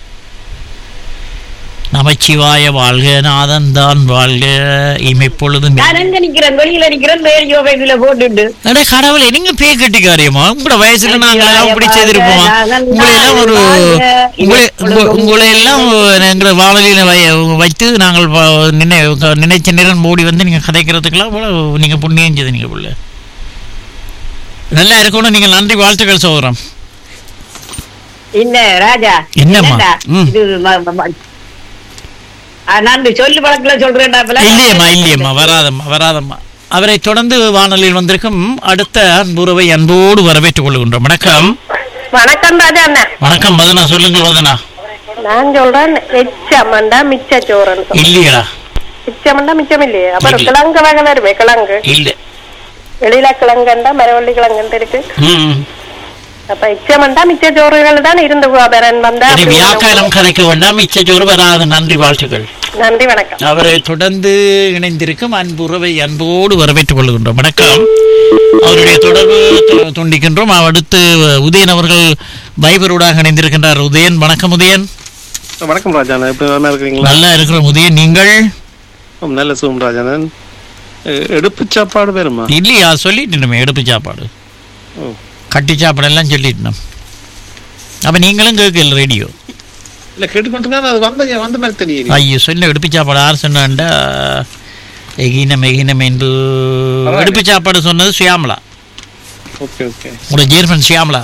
நமச்சிவாய வாழ்க நாதன் தான் வாழ்க இமைப்பொழுதும் நான் எங்க நிக்கிறேன் வெளியில நிக்கிறேன் ரேடியோ இதுல போட்டுட்டு அடே கடவுளே நீங்க பே கட்டி காரியமா உங்களோட வயசுல நாங்க எல்லாம் இப்படி செய்திருப்போமா உங்களை எல்லாம் ஒரு உங்களை உங்க- உங்களை எல்லாம் எங்களை வானொலியில வை- வைத்து நாங்கள் வ- நினை நினைச்ச நேரம் ஓடி வந்து நீங்க கதைக்கிறதுக்கெல்லாம் இவ்வளவு நீங்க புண்ணியம் செய்து நீங்க புள்ள நல்லா இருக்கணும் நீங்க நன்றி வாழ்த்துக்கள் சோதரம் இல்ல ராஜா என்னம்மா? என்னடா? ம். இது ம- ம- ம- ஆ, நான் சொல்லு பழக்கல சொல்றேன்டா இப்ப. இல்லையம்மா இல்லையம்மா வராதம்மா வராதம்மா அவரை தொடர்ந்து வானொலியில் வந்திருக்கும் அடுத்த அன்புறவை அன்போடு வரவேற்றுக் கொள்கின்றோம் வணக்கம் வணக்கம் ராஜா அண்ணன் வணக்கம் வதனா சொல்லுங்கள் வதனா நான் சொல்றேன் எச்சமண்டா மிச்ச சோறுன்னு சொல்றேன். இல்லையடா மிச்சமண்டா மிச்சம் இல்லையே அப்புறம் இல்லை. கிழங்கு வகை வருமே கிழங்கு இல்லை வெளியில கிழங்குண்டா மரவள்ளி கிழங்குண்டு இருக்கு ம் அப்ப இச்சமண்டா மிச்ச சோறுகள் தான் இருந்து கோபரன் வந்தா இனி அப்படி வியாக்காலம் கதைக்க வேண்டாம் மிச்சச்சோறு வராது நன்றி வாழ்த்துக்கள் நன்றி வணக்கம் அவரை தொடர்ந்து இணைந்திருக்கும் அன்புறவை அன்போடு வரவேற்றுக் கொள்கின்றோம் வணக்கம் அவருடைய தொடர்பு து- துண்டிக்கின்றோம் அடுத்து உதயன் அவர்கள் வைபரோடாக இணைந்திருக்கின்றார் உதயன் வணக்கம் உதயன் வணக்கம் ராஜாண்ணா எப்படி நல்லா இருக்கிறீங்களா நல்லா இருக்கிற உதயன் நீங்கள் ஆம், நல்ல சுகம் ராஜாண்ணன் எ- எடுப்பு சாப்பாடு வேணுமா இல்லையா சொல்லிட்டுமே எடுப்பு சாப்பாடு ஓ. கட்டி சாப்பாடு எல்லாம் சொல்லிட்டோம் அப்ப நீங்களும் கேட்கல ரேடியோ இல்ல கேட்டுக்கொண்டிருக்கா அது வந்த வந்த மாதிரி தெரியுது ஐயோ சொல்ல எடுப்பு சாப்பாடு யார் சொன்னாண்டா எகினம் எகினம் என்று எடுப்பு சாப்பாடு சொன்னது சுயாமலா ஓகே ஓகே உங்களோட ஜேர்மன் சியாமலா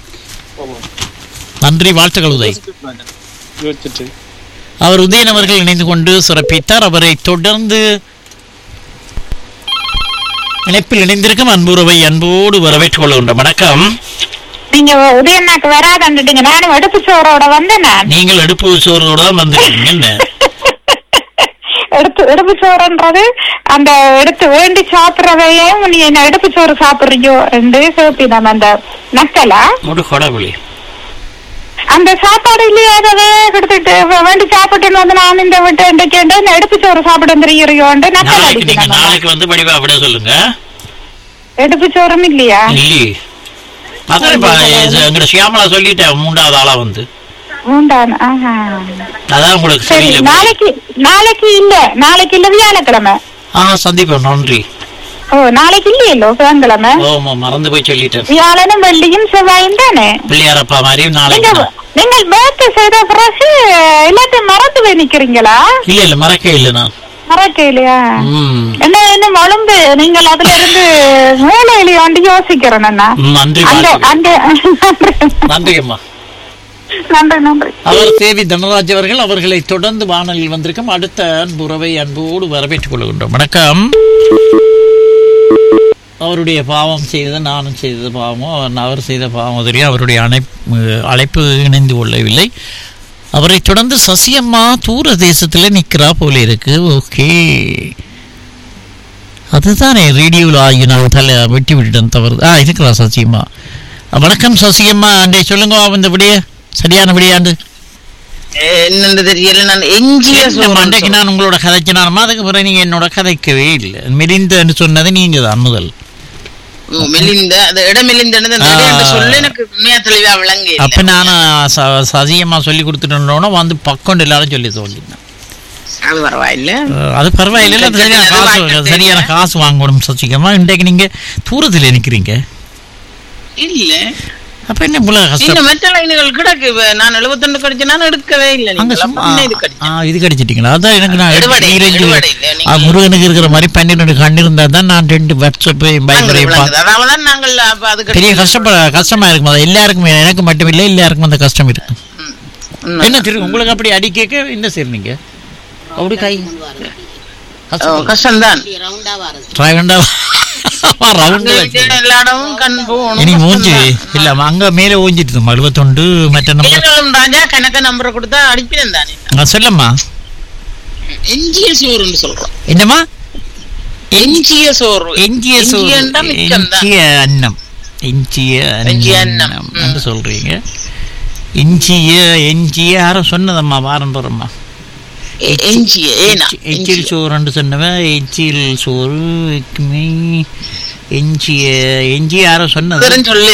நன்றி வாழ்த்துக்கள் உதய் யோசிச்சுட்டு அவர் உதயன் அவர்கள் இணைந்து கொண்டு சிறப்பித்தார் அவரை தொடர்ந்து இணைப்பில் இணைந்திருக்கும் அன்புறவை அன்போடு வரவேற்றுக் கொள்கின்றோம் வணக்கம் நீங்க உதயநாக்கு வராதண்டுட்டீங்க நானும் எடுப்பு சோறோட வந்தேன் நான் நீங்கள் எடுப்பு சோறோட தான் வந்திருக்கீங்க என்ன எடுத்து எடுப்பு சோறுன்றது அந்த எடுத்து வேண்டி சாப்பிடுறதையும் நீ என்ன எடுப்பு சோறு சாப்பிடுறியோ என்று கேப்பினம் அந்த நக்கலா ஒரு கொடபுளி அந்த சாப்பாடு இல்லையே அதவே எடுத்துட்டு வே- வேண்டி சாப்பிட்டுன்னு வந்து நான் இந்த விட்டு இன்றைக்கு இந்த எடுப்பு சோறு சாப்பிட தெரியுறியோண்டு நக்கல் நாளைக்கு நீங்க அடிக்கணும் நாளைக்கு வந்து படிவா அப்படியே சொல்லுங்க எடுப்பு சோறும் இல்லையா இல்லையே அதான் இப்ப எங்கட சியாமலா சொல்லிட்டேன் மூன்றாவது ஆளா வந்து உண்டான் ஆஹா அதான் உங்களுக்கு சரி சரியில்லை நாளைக்கு நாளைக்கு இல்ல நாளைக்கு இல்ல வியாழக்கிழமை ஆ சந்திப்போம் நன்றி ஓ நாளைக்கு இல்லையல்லோ புதன்கிழமை ஓமா மறந்து போய் சொல்லிட்டேன் வியாழனும் வெள்ளியும் செவ்வாயும் தானே பிள்ளையாரப்பா மாதிரியும் நீங்க நாளைக்கு தான். நீங்கள் பேர்த்து செய்த பிறகு எல்லாத்தையும் மறந்து போய் நிக்கிறீங்களா இல்ல இல்ல மறக்க இல்ல நான் மறக்க இல்லையா ம் என்ன என்ன வளர்ந்து நீங்கள் அதுல இருந்து மூளையில வந்து யோசிக்கிறேன் அண்ணா ம், நன்றி அந்த வாழ்த்துக்கள். அந்த நன்றி அம்மா நன்றி நன்றி அவர் தேவி தனராஜ் அவர்கள் அவர்களை தொடர்ந்து வானலில் வந்திருக்கும் அடுத்த அன்புறவை அன்போடு வரவேற்றுக் கொள்கின்றோம் வணக்கம் அவருடைய பாவம் செய்தது நானும் செய்தது பாவமோ அவர் அவர் செய்த பாவம் தெரியும் அவருடைய அழைப்பு அழைப்பு இணைந்து கொள்ளவில்லை அவரை தொடர்ந்து சசியம்மா தூர தேசத்துல நிக்கிறா போல இருக்கு ஓகே அதுதானே ரேடியோவில் ஆகி நான் தலை வெட்டி விட்டுட்டேன் தவறு ஆ இருக்கிறா சசியம்மா வணக்கம் சசியம்மா அண்டே சொல்லுங்க இந்த விடிய சரியான விடியாண்டு என்னன்னு தெரியல நான் எஞ்சிய இந்த மண்டைக்கு நான் உங்களோட கதைச்சினாலுமா அதுக்கு பிறகு நீங்க என்னோட கதைக்கவே இல்லை மெலிந்தன்னு சொன்னது நீங்க தான் முதல் மெலிந்த அது இடம் மெலிந்தது ஆ. சொல்ல எனக்கு உண்மையா தெளிவா விளங்க அப்ப நான் ச- சசியம்மா சொல்லி கொடுத்துட்டோன்னா வந்து பக்கொண்டு எல்லாரும் சொல்லி சொல்லிட்டேன் அது பரவாயில்ல அஹ் அது பரவாயில்ல அது சரியான காசு சரியான காசு வாங்கணும் சசிகமா இன்றைக்கு நீங்க தூரத்தில் நிக்கிறீங்க இல்ல அப்ப என்ன இவ்வளவு இந்த கஷ்டம் மற்ற லைன்கள் கிடக்கு இப்ப நான் எழுபத்தொண்டு கடிச்சு நான் எடுக்கவே இல்லை அங்க நீங்கள். சும்மா அப்ப இது கடிச்சு ஆ, இது கடிச்சிட்டீங்களா அதான் எனக்கு நான் எடுபடை, நீரஞ்சு எடுபடை இல்லை, ஆ, நீங்கள் முருகனுக்கு இருக்கிற மாதிரி பன்னிரெண்டு கண் இருந்தா தான் நான் ரெண்டு வாட்ஸ்அப் பயங்கரையும் விளங்குது. அதாவது நாங்கள் அப்ப அது பெரிய கடிச்சு- கஷ்டப்பட கஷ்டமா இருக்கும் அது எல்லாருக்கும் எனக்கு மட்டும் இல்லை எல்லாருக்கும் அந்த கஷ்டம் இருக்கு ம். என்ன தெரியும் உங்களுக்கு அப்படி அடி கேட்க என்ன சரி நீங்க அப்படி கை ஓ, கஷ்டம்தான் ட்ரை வேண்டாம் ரவுண்டு எல்லா இடமும் கண் போகணும் இனி மூஞ்சி கஷ்டம்தான். இல்ல அங்க மேல ஓஞ்சிட்டு அழுபத்தொண்டு மற்ற நம்பர் ஏழும் ராஜா கணக்க நம்பரை கொடுத்தா அடிப்பேன் தானே நான் சொல்லம்மா எஞ்சிய சோறுன்னு சொல்றோம் என்னம்மா எஞ்சிய சோறு எஞ்சிய சோறு எஞ்சியன்னா மிச்சம் தான். எஞ்சிய அன்னம் எஞ்சிய எஞ்சிய அன்னம் அன்னம். என்று சொல்றீங்க எஞ்சிய எஞ்சிய யாரும் சொன்னதம்மா வாரம் போறம்மா எ- எஞ்சிய ஏனா எச்சில் சோறுன்னு சொன்னவன் எச்சில் சோறு எக்குமே எஞ்சிய எஞ்சிய யாரும் சொன்னது சொல்லு